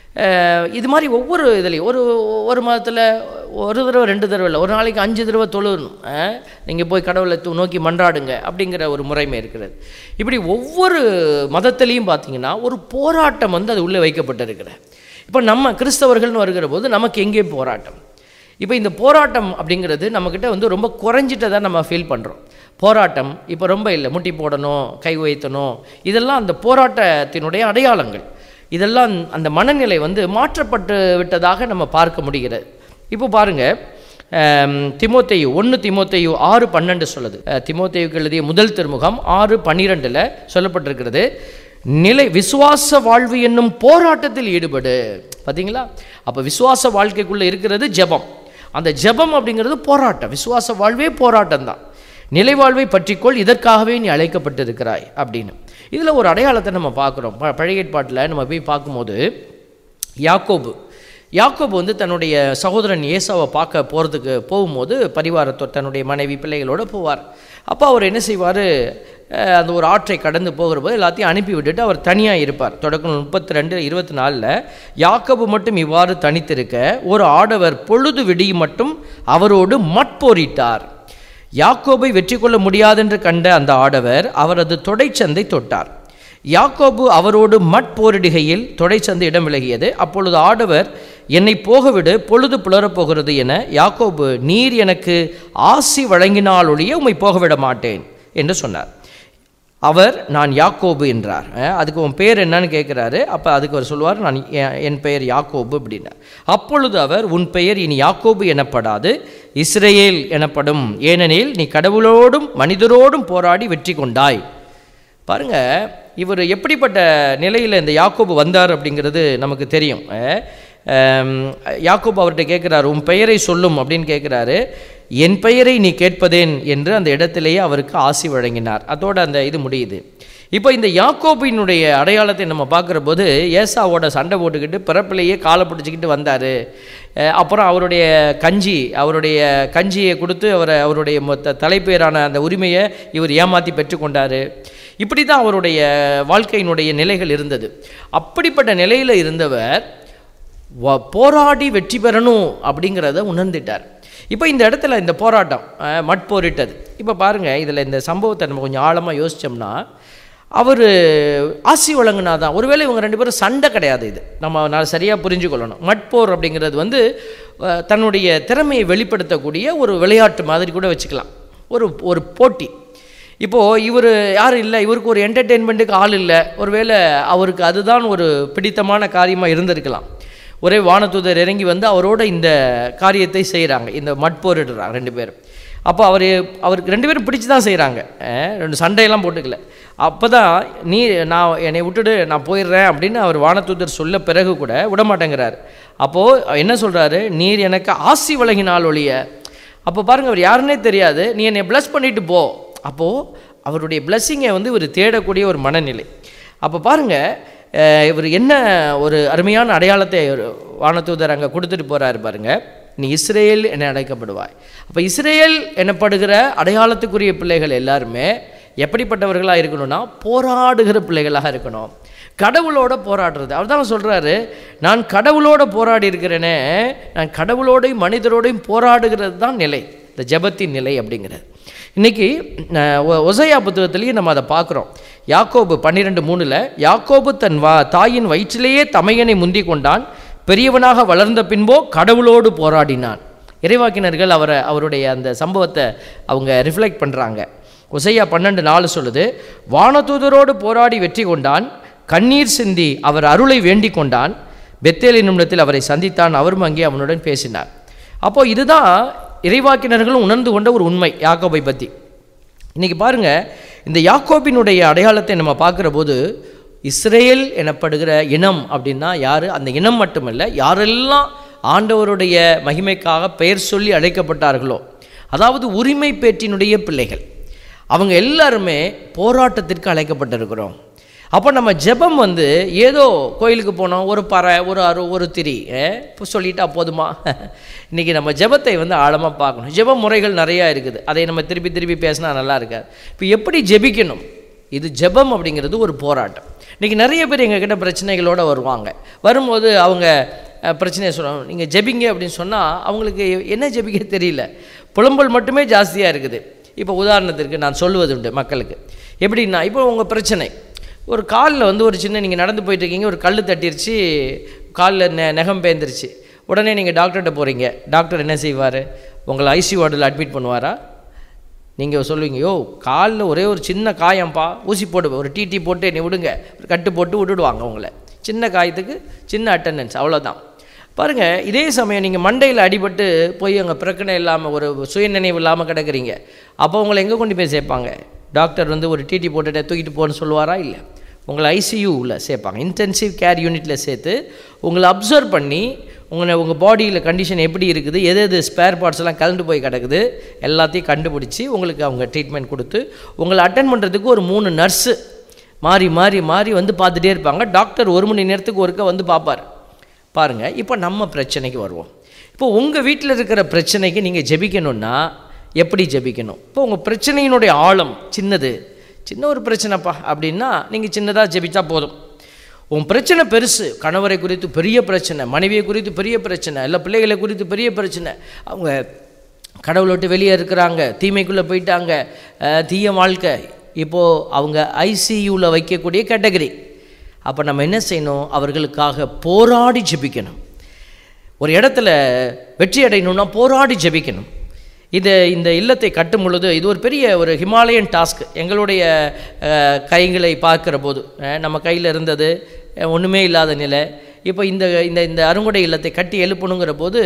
அஹ் இது மாதிரி ஒவ்வொரு இதுலேயும் ஒரு ஒரு மாதத்தில் ஒரு தடவை ரெண்டு தடவை இல்லை ஒரு நாளைக்கு அஞ்சு தடவை தொழுணும் நீங்கள் போய் கடவுளை து- நோக்கி மன்றாடுங்க அப்படிங்கிற ஒரு முறைமை இருக்கிறது இப்படி ஒவ்வொரு மதத்திலையும் பார்த்தீங்கன்னா ஒரு போராட்டம் வந்து அது உள்ளே வைக்கப்பட்டிருக்கிற இப்போ நம்ம கிறிஸ்தவர்கள்னு வருகிற போது நமக்கு எங்கே போராட்டம் இப்போ இந்த போராட்டம் அப்படிங்கிறது நம்மக்கிட்ட வந்து ரொம்ப குறைஞ்சிட்டதாக நம்ம ஃபீல் பண்ணுறோம் போராட்டம் இப்போ ரொம்ப இல்லை முட்டி போடணும் கை உயர்த்தணும் இதெல்லாம் அந்த போராட்டத்தினுடைய அடையாளங்கள் இதெல்லாம் அந்த மனநிலை வந்து மாற்றப்பட்டு விட்டதாக நம்ம பார்க்க முடிகிறது இப்போ பாருங்கள் திமோத்தேயு ஒன்று திமோத்தேயு ஆறு பன்னெண்டு சொல்லுது அஹ், திமோத்தேயுக்கு எழுதிய முதல் திருமுகம் ஆறு பன்னிரெண்டில் சொல்லப்பட்டிருக்கிறது நிலை விசுவாச வாழ்வு என்னும் போராட்டத்தில் ஈடுபடு பார்த்தீங்களா அப்போ விசுவாச வாழ்க்கைக்குள்ளே இருக்கிறது ஜெபம் அந்த ஜெபம் அப்படிங்கிறது போராட்டம் விசுவாச வாழ்வே போராட்டம் தான் நிலை வாழ்வை பற்றிக்கொள் இதற்காகவே நீ அழைக்கப்பட்டிருக்கிறாய் அப்படின்னு இதில் ஒரு அடையாளத்தை நம்ம பார்க்குறோம் ப- பழைய ஏற்பாட்டில் நம்ம போய் பார்க்கும்போது யாக்கோபு யாக்கோபு வந்து தன்னுடைய சகோதரன் ஏசாவை பார்க்க போகிறதுக்கு போகும்போது பரிவாரத்தோர் தன்னுடைய மனைவி பிள்ளைகளோடு போவார் அப்போ அவர் என்ன செய்வார் அந்த ஒரு ஆற்றை கடந்து போகிற போது எல்லாத்தையும் அனுப்பி விட்டுட்டு அவர் தனியாக இருப்பார் தொடக்கம் முப்பத்தி ரெண்டு இருபத்தி நாலில் யாக்கோபு மட்டும் இவ்வாறு தனித்திருக்க ஒரு ஆடவர் பொழுது விடியும் மட்டும் அவரோடு மட்போரிட்டார் யாக்கோபை வெற்றி கொள்ள முடியாதென்று கண்ட அந்த ஆடவர் அவரது தொடைச்சந்தை தொட்டார் யாக்கோபு அவரோடு மட்போரிடுகையில் தொடைச்சந்து இடம் விலகியது அப்பொழுது ஆடவர் என்னை போகவிடு பொழுது புலரப் போகிறது என யாக்கோபு நீர் எனக்கு ஆசி வழங்கினாலொழிய உம்மை போகவிட மாட்டேன் என்று சொன்னார் அவர் நான் யாக்கோபு என்றார் அஹ், அதுக்கு உன் பேர் என்னன்னு கேட்குறாரு அப்போ அதுக்கு அவர் சொல்லுவார் நான் எ- என் பெயர் யாக்கோபு அப்படின்னார் அப்பொழுது அவர் உன் பெயர் இனி யாக்கோபு எனப்படாது இஸ்ரேல் எனப்படும் ஏனெனில் நீ கடவுளோடும் மனிதரோடும் போராடி வெற்றி கொண்டாய் பாருங்க இவர் எப்படிப்பட்ட நிலையில் இந்த யாக்கோபு வந்தார் அப்படிங்கிறது நமக்கு தெரியும் அஹ், ஆம், யாக்கோபு அவர்கிட்ட கேட்குறாரு உன் பெயரை சொல்லும் அப்படின்னு கேட்குறாரு என் பெயரை நீ கேட்பதேன் என்று அந்த இடத்திலேயே அவருக்கு ஆசி வழங்கினார் அதோட அந்த இது முடியுது இப்போ இந்த யாக்கோபினுடைய அடையாளத்தை நம்ம பார்க்குற போது ஏசாவோட சண்டை போட்டுக்கிட்டு பிறப்பிலேயே காலை பிடிச்சிக்கிட்டு வந்தார் அப்புறம் அவருடைய கஞ்சி அவருடைய கஞ்சியை கொடுத்து அவரை அவருடைய மொத்த தலைப்பேரான அந்த உரிமையை இவர் ஏமாற்றி பெற்றுக்கொண்டார் இப்படி தான் அவருடைய வாழ்க்கையினுடைய நிலைகள் இருந்தது அப்படிப்பட்ட நிலையில் இருந்தவர் வ- போராடி வெற்றி பெறணும் அப்படிங்கிறத உணர்ந்துட்டார் இப்போ இந்த இடத்துல இந்த போராட்டம் அஹ், மட்போரிட்டது இப்போ பாருங்கள் இதில் இந்த சம்பவத்தை நம்ம கொஞ்சம் ஆழமாக யோசித்தோம்னா அவர் ஆசி வழங்கினாதான் ஒருவேளை இவங்க ரெண்டு பேரும் சண்டை கிடையாது இது நம்ம நான் சரியாக புரிஞ்சுக்கொள்ளணும் மட்போர் அப்படிங்கிறது வந்து அஹ், தன்னுடைய திறமையை வெளிப்படுத்தக்கூடிய ஒரு விளையாட்டு மாதிரி கூட வச்சுக்கலாம் ஒரு ஒரு போட்டி இப்போது இவர் யாரும் இல்லை இவருக்கு ஒரு என்டர்டெயின்மெண்ட்டுக்கு ஆள் இல்லை ஒருவேளை அவருக்கு அதுதான் ஒரு பிடித்தமான காரியமாக இருந்திருக்கலாம் ஒரே வானதூதர் இறங்கி வந்து அவரோட இந்த காரியத்தை செய்கிறாங்க இந்த மட்போரிடுறாங்க ரெண்டு பேரும் அப்போ அவர் அவருக்கு ரெண்டு பேரும் பிடிச்சி தான் செய்கிறாங்க ரெண்டு சண்டையெல்லாம் போட்டுக்கல அப்போ தான் நீ நான் என்னை விட்டுடு நான் போயிடுறேன் அப்படின்னு அவர் வானதூதர் சொல்ல பிறகு கூட விட மாட்டேங்கிறார் அப்போது என்ன சொல்கிறாரு நீர் எனக்கு ஆசி வழங்கினால் ஒழிய அப்போ பாருங்கள் அவர் யாருன்னே தெரியாது நீ என்னை ப்ளஸ் பண்ணிட்டு போ அப்போது அவருடைய பிளஸ்ஸிங்கை வந்து இவர் தேடக்கூடிய ஒரு மனநிலை அப்போ பாருங்கள் இவர் என்ன ஒரு அருமையான அடையாளத்தை ஒரு வானதூதர் அங்கே கொடுத்துட்டு போகிறாரு பாருங்க நீ இஸ்ரேல் என அழைக்கப்படுவாய் அப்போ இஸ்ரேல் எனப்படுகிற அடையாளத்துக்குரிய பிள்ளைகள் எல்லாருமே எப்படிப்பட்டவர்களாக இருக்கணும்னா போராடுகிற பிள்ளைகளாக இருக்கணும் கடவுளோட போராடுறது அவர் தான் சொல்கிறாரு நான் கடவுளோட போராடி இருக்கிறேனே நான் கடவுளோடையும் மனிதரோடையும் போராடுகிறது தான் நிலை இந்த ஜெபத்தின் நிலை அப்படிங்கிறது இன்னைக்கு அஹ், ஒ- ஒசையா புத்தகத்திலையும் நம்ம அதை பார்க்குறோம் யாக்கோபு பன்னிரெண்டு மூணில் யாக்கோபு தன் வா தாயின் வயிற்றிலேயே தமையனை முந்தி கொண்டான் பெரியவனாக வளர்ந்த பின்போ கடவுளோடு போராடினான் இறைவாக்கினர்கள் அவரை அவருடைய அந்த சம்பவத்தை அவங்க ரிஃப்ளெக்ட் பண்ணுறாங்க ஒசையா பன்னெண்டு நாலு சொல்லுது வானதூதரோடு போராடி வெற்றி கொண்டான் கண்ணீர் சிந்தி அவர் அருளை வேண்டிக் கொண்டான் பெத்தேல் என்னுமிடத்தில் அவரை சந்தித்தான் அவரும் அங்கே அவனுடன் பேசினார் அப்போ இதுதான் இறைவாக்கினர்களும் உணர்ந்து கொண்ட ஒரு உண்மை யாக்கோபை பற்றி இன்னைக்கு பாருங்க இந்த யாக்கோபினுடைய அடையாளத்தை நம்ம பார்க்குற போது இஸ்ரேல் எனப்படுகிற இனம் அப்படின்னா யார் அந்த இனம் மட்டுமல்ல யாரெல்லாம் ஆண்டவருடைய மகிமைக்காக பெயர் சொல்லி அழைக்கப்பட்டார்களோ அதாவது உரிமை பேற்றினுடைய பிள்ளைகள் அவங்க எல்லாருமே போராட்டத்திற்கு அழைக்கப்பட்டிருக்கிறோம் அப்போ நம்ம ஜெபம் வந்து ஏதோ கோயிலுக்கு போனோம் ஒரு பறை ஒரு அரு ஒரு திரி அஹ், இப்போ சொல்லிட்டா போதுமா இன்றைக்கி நம்ம ஜெபத்தை வந்து ஆழமாக பார்க்கணும் ஜெப முறைகள் நிறையா இருக்குது அதை நம்ம திருப்பி திருப்பி பேசினா நல்லா இருக்காது இப்போ எப்படி ஜெபிக்கணும் இது ஜெபம் அப்படிங்கிறது ஒரு போராட்டம் இன்றைக்கி நிறைய பேர் எங்ககிட்ட பிரச்சனைகளோடு வருவாங்க வரும்போது அவங்க அஹ், பிரச்சனையை சொல்லுவாங்க நீங்கள் ஜெபிங்க அப்படின்னு சொன்னால் அவங்களுக்கு என்ன ஜெபிக்க தெரியல புலம்பல் மட்டுமே ஜாஸ்தியாக இருக்குது இப்போ உதாரணத்திற்கு நான் சொல்லுவது உண்டு மக்களுக்கு எப்படின்னா இப்போ உங்கள் பிரச்சனை ஒரு காலில் வந்து ஒரு சின்ன நீங்கள் நடந்து போயிட்டு இருக்கீங்க ஒரு கல் தட்டிருச்சு காலில் நெ நெகம் பேந்துருச்சு உடனே நீங்கள் டாக்டர்கிட்ட போகிறீங்க டாக்டர் என்ன செய்வார் உங்களை ஐசி வார்டில் அட்மிட் பண்ணுவாரா நீங்கள் சொல்லுவீங்க யோ காலில் ஒரே ஒரு சின்ன காயம்ப்பா ஊசி போடு ஒரு டிடி போட்டு என்னை விடுங்க ஒரு கட்டு போட்டு விட்டுடுவாங்க உங்களை சின்ன காயத்துக்கு சின்ன அட்டண்டன்ஸ் அவ்வளோதான் பாருங்கள் இதே சமயம் நீங்கள் மண்டையில் அடிபட்டு போய் அங்கே பிரச்சனை இல்லாமல் ஒரு சுயநினைவு இல்லாமல் கிடக்குறீங்க அப்போ உங்களை எங்கே கொண்டு போய் சேர்ப்பாங்க டாக்டர் வந்து ஒரு டிடி போட்டுட்டு தூக்கிட்டு போன்னு சொல்லுவாரா இல்லை உங்களை ஐசியூவில் சேர்ப்பாங்க இன்டென்சிவ் கேர் யூனிட்டில் சேர்த்து உங்களை அப்சர்வ் பண்ணி உங்களை உங்கள் பாடியில் கண்டிஷன் எப்படி இருக்குது எது எது ஸ்பேர் பார்ட்ஸ் எல்லாம் கலந்து போய் கிடக்குது எல்லாத்தையும் கண்டுபிடிச்சி உங்களுக்கு அவங்க ட்ரீட்மெண்ட் கொடுத்து உங்களை அட்டன் பண்ணுறதுக்கு ஒரு மூணு நர்ஸு மாறி மாறி மாறி வந்து பார்த்துட்டே இருப்பாங்க டாக்டர் ஒரு மணி நேரத்துக்கு ஒருக்க வந்து பார்ப்பார் பாருங்கள் இப்போ நம்ம பிரச்சனைக்கு வருவோம் இப்போ உங்கள் வீட்டில் இருக்கிற பிரச்சனைக்கு நீங்கள் ஜெபிக்கணும்னா எப்படி ஜெபிக்கணும் இப்போ உங்கள் பிரச்சனையினுடைய ஆழம் சின்னது சின்ன ஒரு பிரச்சனைப்பா அப்படின்னா நீங்கள் சின்னதாக ஜெபிச்சா போதும் உன் பிரச்சனை பெருசு கணவரை குறித்து பெரிய பிரச்சனை மனைவியை குறித்து பெரிய பிரச்சனை இல்லை பிள்ளைகளை குறித்து பெரிய பிரச்சனை அவங்க கடவுளை விட்டு வெளியே இருக்கிறாங்க தீமைக்குள்ளே போயிட்டாங்க அஹ், தீய வாழ்க்கை இப்போது அவங்க ஐசியூவில் வைக்கக்கூடிய கேட்டகரி அப்போ நம்ம என்ன செய்யணும் அவர்களுக்காக போராடி ஜெபிக்கணும் ஒரு இடத்துல வெற்றி அடையணும்னா போராடி ஜெபிக்கணும் இது இந்த இல்லத்தை கட்டும் பொழுது இது ஒரு பெரிய ஒரு ஹிமாலயன் டாஸ்க் எங்களுடைய அஹ், கைகளை பார்க்கிற போது அஹ், நம்ம கையில் இருந்தது அஹ், ஒண்ணுமே இல்லாத நிலை இப்போ இந்த இந்த இந்த அருங்குடை இல்லத்தை கட்டி எழுப்பணுங்கிற போது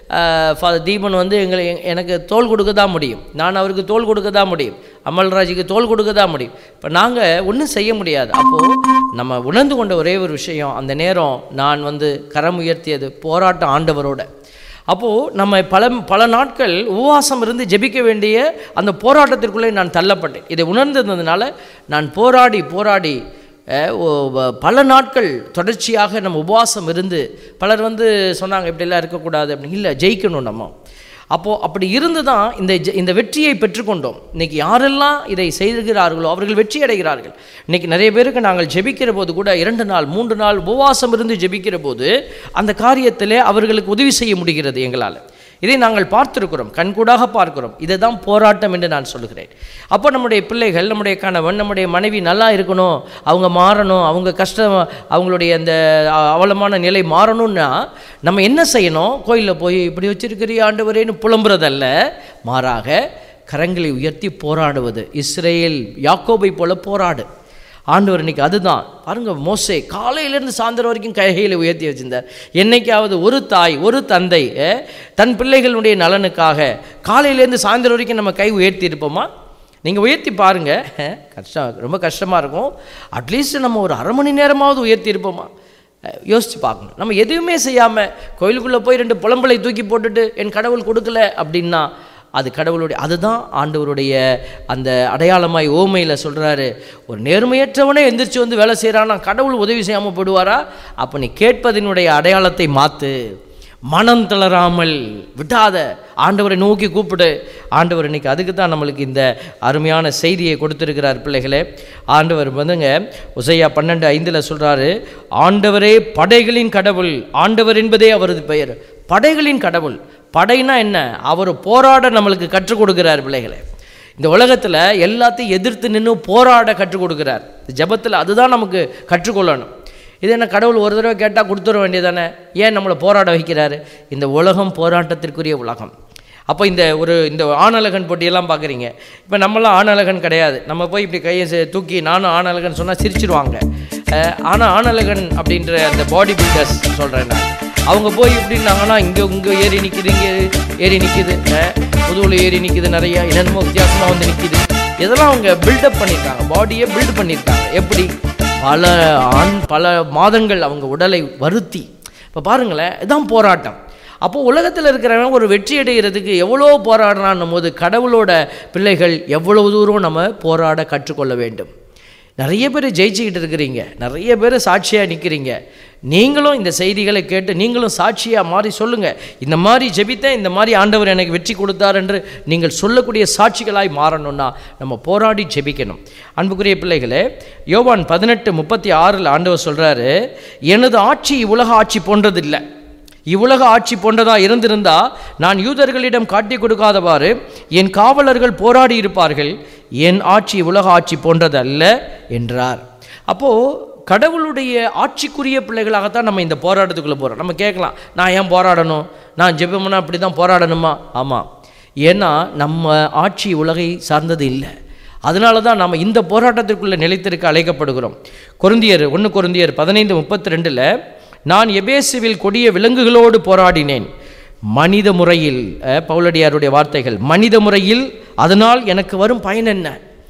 ஃபாதர் தீபன் வந்து எங்களை எனக்கு தோல் கொடுக்க தான் முடியும் நான் அவருக்கு தோல் கொடுக்க தான் முடியும் அமல்ராஜுக்கு தோல் கொடுக்க தான் முடியும் இப்போ நாங்கள் ஒன்றும் செய்ய முடியாது அப்போது நம்ம உணர்ந்து கொண்ட ஒரே ஒரு விஷயம் அந்த நேரம் நான் வந்து கரம் உயர்த்தியது போராட்டம் ஆண்டவரோட அப்போது நம்ம பல பல நாட்கள் உபவாசம் இருந்து ஜெபிக்க வேண்டிய அந்த போராட்டத்திற்குள்ளே நான் தள்ளப்பட்டேன் இதை உணர்ந்ததுனால நான் போராடி போராடி அஹ், ஓ- வ- பல நாட்கள் தொடர்ச்சியாக நம்ம உபவாசம் இருந்து பலர் வந்து சொன்னாங்க இப்படிலாம் இருக்கக்கூடாது அப்படின்னு இல்லை ஜெயிக்கணும் நம்ம அப்போது அப்படி இருந்து தான் இந்த ஜெ- இந்த வெற்றியை பெற்றுக்கொண்டோம் இன்னைக்கு யாரெல்லாம் இதை செய்கிறார்களோ அவர்கள் வெற்றி அடைகிறார்கள் இன்னைக்கு நிறைய பேருக்கு நாங்கள் ஜெபிக்கிற போது கூட இரண்டு நாள் மூன்று நாள் உபவாசம் இருந்து ஜெபிக்கிற போது அந்த காரியத்திலே அவர்களுக்கு உதவி செய்ய முடிகிறது எங்களால் இதை நாங்கள் பார்த்திருக்கிறோம் கண்கூடாக பார்க்கிறோம் இதுதான் போராட்டம் என்று நான் சொல்கிறேன் அப்போ நம்முடைய பிள்ளைகள் நம்முடைய கணவன் நம்முடைய மனைவி நல்லா இருக்கணும் அவங்க மாறணும் அவங்க கஷ்டம் அவங்களுடைய அந்த அ- அவலமான நிலை மாறணும்னா நம்ம என்ன செய்யணும் கோயிலில் போய் இப்படி வச்சிருக்கிறிய ஆண்டவரேன்னு புலம்புறதல்ல மாறாக கரங்களை உயர்த்தி போராடுவது இஸ்ரேல் யாக்கோபை போல போராடு ஆண்டவர் இன்னைக்கு அதுதான் பாருங்க மோசே காலையிலேருந்து சாயந்தரம் வரைக்கும் கைகளை உயர்த்தி வச்சிருந்தார் என்னைக்காவது ஒரு தாய் ஒரு தந்தை அஹ், தன் பிள்ளைகளுடைய நலனுக்காக காலையிலேருந்து சாயந்தரம் வரைக்கும் நம்ம கை உயர்த்தி இருப்போமா நீங்கள் உயர்த்தி பாருங்க அஹ், கஷ்டம் ரொம்ப கஷ்டமாக இருக்கும் அட்லீஸ்ட் நம்ம ஒரு அரை மணி நேரமாவது உயர்த்தி இருப்போமா அஹ், யோசிச்சு பார்க்கணும் நம்ம எதுவுமே செய்யாமல் கோயிலுக்குள்ளே போய் ரெண்டு புலம்பலை தூக்கி போட்டுட்டு என் கடவுள் கொடுக்கல அப்படின்னா அது கடவுளுடைய அதுதான் ஆண்டவருடைய அந்த அடையாளமாய் ஓமையில் சொல்கிறாரு ஒரு நேர்மையற்றவனே எந்திரிச்சு வந்து வேலை செய்கிறானா கடவுள் உதவி செய்யாமல் போடுவாரா அப்போ நீ கேட்பதினுடைய அடையாளத்தை மாற்று மனம் தளராமல் விட்டாத ஆண்டவரை நோக்கி கூப்பிடு ஆண்டவர் இன்னைக்கு அதுக்கு தான் நம்மளுக்கு இந்த அருமையான செய்தியை கொடுத்திருக்கிறார் பிள்ளைகளே ஆண்டவர் வந்துங்க உசையா பன்னெண்டு ஐந்தில் சொல்கிறாரு ஆண்டவரே படைகளின் கடவுள் ஆண்டவர் என்பதே அவரது பெயர் படைகளின் கடவுள் படைனா என்ன அவர் போராட நம்மளுக்கு கற்றுக் கொடுக்கிறார் பிள்ளைகளே இந்த உலகத்தில் எல்லாத்தையும் எதிர்த்து நின்று போராட கற்றுக் கொடுக்கிறார் ஜெபத்தில் அதுதான் நமக்கு கற்றுக்கொள்ளணும் இது என்ன கடவுள் ஒரு தடவை கேட்டால் கொடுத்துட வேண்டியதானே ஏன் நம்மளை போராட வைக்கிறாரு இந்த உலகம் போராட்டத்திற்குரிய உலகம் அப்போ இந்த ஒரு இந்த ஆணழகன் போட்டியெல்லாம் பார்க்குறீங்க இப்போ நம்மளாம் ஆணழகன் கிடையாது நம்ம போய் இப்படி கையை செ- தூக்கி நானும் ஆணழகன் சொன்னால் சிரிச்சிருவாங்க ஆனால் ஆணழகன் அப்படின்ற அந்த பாடி பில்டர்ஸ் சொல்கிறேன் நான் அவங்க போய் இப்படின்னாங்கன்னா இங்கே இங்கே ஏறி நிற்கிது இங்கே ஏறி நிற்கிது முதுகுல ஏறி நிற்கிது நிறையா என்னென்னமோ வித்தியாசமாக வந்து நிற்கிது இதெல்லாம் அவங்க பில்டப் பண்ணியிருக்காங்க பாடியை பில்ட் பண்ணியிருக்காங்க எப்படி பல ஆண் பல மாதங்கள் அவங்க உடலை வருத்தி இப்போ பாருங்களேன் இதுதான் போராட்டம் அப்போ உலகத்தில் இருக்கிறவன் ஒரு வெற்றி அடைகிறதுக்கு எவ்வளோ போராடுறான்னும் போது கடவுளோட பிள்ளைகள் எவ்வளவு தூரம் நம்ம போராட கற்றுக்கொள்ள வேண்டும் நிறைய பேர் ஜெயிச்சுக்கிட்டு இருக்கிறீங்க நிறைய பேர் சாட்சியாக நிற்கிறீங்க நீங்களும் இந்த செய்திகளை கேட்டு நீங்களும் சாட்சியாக மாறி சொல்லுங்கள் இந்த மாதிரி ஜெபித்தேன் இந்த மாதிரி ஆண்டவர் எனக்கு வெற்றி கொடுத்தார் என்று நீங்கள் சொல்லக்கூடிய சாட்சிகளாய் மாறணும்னா நம்ம போராடி ஜெபிக்கணும் அன்புக்குரிய பிள்ளைகளே யோவான் பதினெட்டு முப்பத்தி ஆறில் ஆண்டவர் சொல்கிறாரு எனது ஆட்சி உலக ஆட்சி போன்றதில்லை இவ்வுலக ஆட்சி போன்றதா இருந்திருந்தா நான் யூதர்களிடம் காட்டி கொடுக்காதவாறு என் காவலர்கள் போராடி இருப்பார்கள் என் ஆட்சி உலக ஆட்சி போன்றதல்ல என்றார் அப்போ கடவுளுடைய ஆட்சிக்குரிய பிள்ளைகளாகத்தான் நம்ம இந்த போராட்டத்துக்குள்ளே போகிறோம் நம்ம கேட்கலாம் நான் ஏன் போராடணும் நான் ஜெபம்னா அப்படி தான் போராடணுமா ஆமாம் ஏன்னா நம்ம ஆட்சி உலகை சார்ந்தது இல்லை அதனால தான் நாம் இந்த போராட்டத்திற்குள்ளே நிலைத்திருக்க அழைக்கப்படுகிறோம் கொருந்தியர் ஒன்று கொருந்தியர் பதினைந்து முப்பத்தி ரெண்டில் நான் எபேசுவில் கொடிய விலங்குகளோடு போராடினேன் மனித முறையில் அஹ், பவுலடியாருடைய வார்த்தைகள் மனித முறையில் அதனால் எனக்கு வரும் பயன் என்ன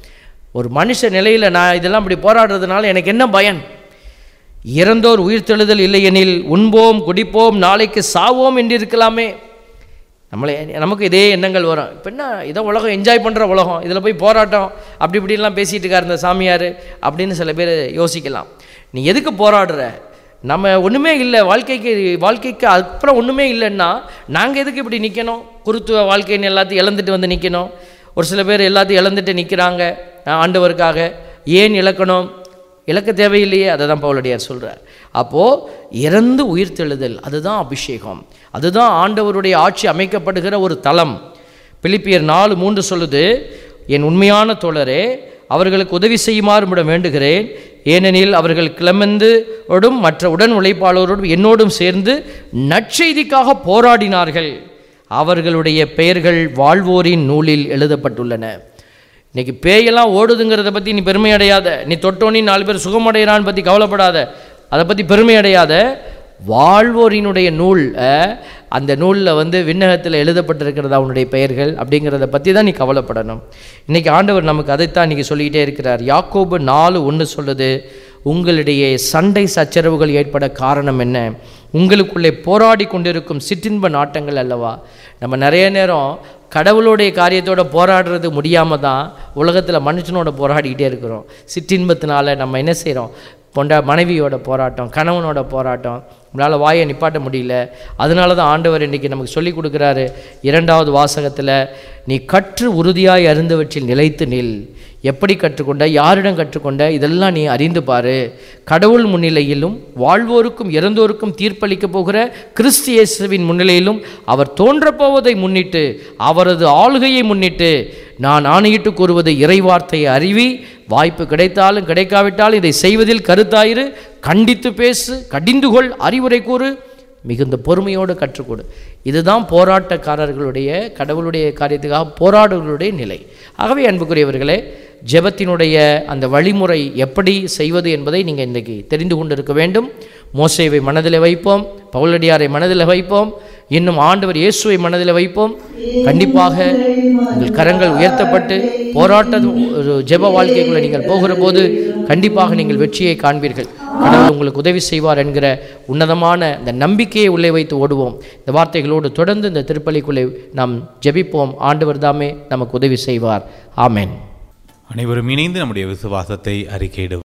ஒரு மனுஷ நிலையில் நான் இதெல்லாம் இப்படி போராடுறதுனால எனக்கு என்ன பயன் இறந்தோர் உயிர்த்தெழுதல் இல்லையெனில் உண்போம் குடிப்போம் நாளைக்கு சாவோம் என்று இருக்கலாமே நம்மளை நமக்கு இதே எண்ணங்கள் வரும் இப்போ என்ன இதான் உலகம் என்ஜாய் பண்ணுற உலகம் இதில் போய் போராட்டம் அப்படி இப்படிலாம் பேசிகிட்டு இருக்கார் இந்த சாமியார் அப்படின்னு சில பேர் யோசிக்கலாம் நீ எதுக்கு போராடுற நம்ம ஒன்றுமே இல்லை வாழ்க்கைக்கு வாழ்க்கைக்கு அப்புறம் ஒன்றுமே இல்லைன்னா நாங்கள் எதுக்கு இப்படி நிற்கணும் குருத்துவ வாழ்க்கைன்னு எல்லாத்தையும் இழந்துட்டு வந்து நிற்கணும் ஒரு சில பேர் எல்லாத்தையும் இழந்துட்டு நிற்கிறாங்க ஆண்டவருக்காக ஏன் இழக்கணும் இழக்க தேவையில்லையே அதை தான் பவுலடியார் சொல்கிறார் அப்போது இறந்து உயிர்த்தெழுதல் அதுதான் அபிஷேகம் அதுதான் ஆண்டவருடைய ஆட்சி அமைக்கப்படுகிற ஒரு தலம் பிலிப்பியர் நாலு மூன்று சொல்லுது என் உண்மையான தோழரே அவர்களுக்கு உதவி செய்யுமாறு விட வேண்டுகிறேன் ஏனெனில் அவர்கள் கிளமெந்தோடும் மற்ற உடன் உழைப்பாளரோடும் என்னோடும் சேர்ந்து நற்செய்திக்காக போராடினார்கள் அவர்களுடைய பெயர்கள் வாழ்வோரின் நூலில் எழுதப்பட்டுள்ளன இன்னைக்கு பேயெல்லாம் ஓடுதுங்கிறத பற்றி நீ பெருமை அடையாத நீ தொட்டோனி நாலு பேர் சுகமடைகிறான்னு பற்றி கவலைப்படாத அதை பற்றி பெருமை அடையாத வாழ்வோரினுடைய நூல் அஹ், அந்த நூலில் வந்து விண்ணகத்தில் எழுதப்பட்டிருக்கிறது அவனுடைய பெயர்கள் அப்படிங்கிறத பற்றி தான் நீ கவலைப்படணும் இன்றைக்கி ஆண்டவர் நமக்கு அதைத்தான் இன்றைக்கி சொல்லிக்கிட்டே இருக்கிறார் யாக்கோபு நாலு ஒன்று சொல்லுது உங்களிடையே சண்டை சச்சரவுகள் ஏற்பட காரணம் என்ன உங்களுக்குள்ளே போராடி கொண்டிருக்கும் சிற்றின்ப நாட்டங்கள் அல்லவா நம்ம நிறைய நேரம் கடவுளுடைய காரியத்தோட போராடுறது முடியாமல் தான் உலகத்தில் மனுஷனோட போராடிக்கிட்டே இருக்கிறோம் சிற்றின்பத்தினால நம்ம என்ன செய்கிறோம் பொண்டா மனைவியோட போராட்டம் கணவனோட போராட்டம் நம்மளால் வாயை நிப்பாட்ட முடியல அதனால தான் ஆண்டவர் இன்றைக்கி நமக்கு சொல்லி கொடுக்குறாரு இரண்டாவது வாசகத்தில் நீ கற்று உறுதியாய் அருந்தவற்றில் நிலைத்து நில் எப்படி கற்றுக்கொண்ட யாரிடம் கற்றுக்கொண்ட இதெல்லாம் நீ அறிந்து பாரு கடவுள் முன்னிலையிலும் வாழ்வோருக்கும் இறந்தோருக்கும் தீர்ப்பளிக்கப் போகிற கிறிஸ்து இயேசுவின் முன்னிலையிலும் அவர் தோன்றப் போவதை முன்னிட்டு அவரது ஆளுகையை முன்னிட்டு நான் ஆணையிட்டு கூறுவது இறைவார்த்தையை அறிவி வாய்ப்பு கிடைத்தாலும் கிடைக்காவிட்டாலும் இதை செய்வதில் கருத்தாயிரு கண்டித்து பேசு கடிந்து கொள் அறிவுரை கூறு மிகுந்த பொறுமையோடு கற்றுக்கொடு இதுதான் போராட்டக்காரர்களுடைய கடவுளுடைய காரியத்துக்காக போராடுகளுடைய நிலை ஆகவே அன்புக்குரியவர்களே ஜெபத்தினுடைய அந்த வழிமுறை எப்படி செய்வது என்பதை நீங்கள் இன்றைக்கி தெரிந்து கொண்டிருக்க வேண்டும் மோசேவை மனதில் வைப்போம் பவுலடியாரை மனதில் வைப்போம் இன்னும் ஆண்டவர் இயேசுவை மனதில் வைப்போம் கண்டிப்பாக உங்கள் கரங்கள் உயர்த்தப்பட்டு போராட்ட ஒரு ஜெப வாழ்க்கைக்குள்ளே நீங்கள் போகிற போது கண்டிப்பாக நீங்கள் வெற்றியை காண்பீர்கள் கடவுள் உங்களுக்கு உதவி செய்வார் என்கிற உன்னதமான இந்த நம்பிக்கையை உள்ளே வைத்து ஓடுவோம் இந்த வார்த்தைகளோடு தொடர்ந்து இந்த திருப்பலிக்குள்ளே நாம் ஜெபிப்போம் ஆண்டவர் தாமே நமக்கு உதவி செய்வார் ஆமென் அனைவரும் இணைந்து நம்முடைய விசுவாசத்தை அறிக்கையிடுவோம்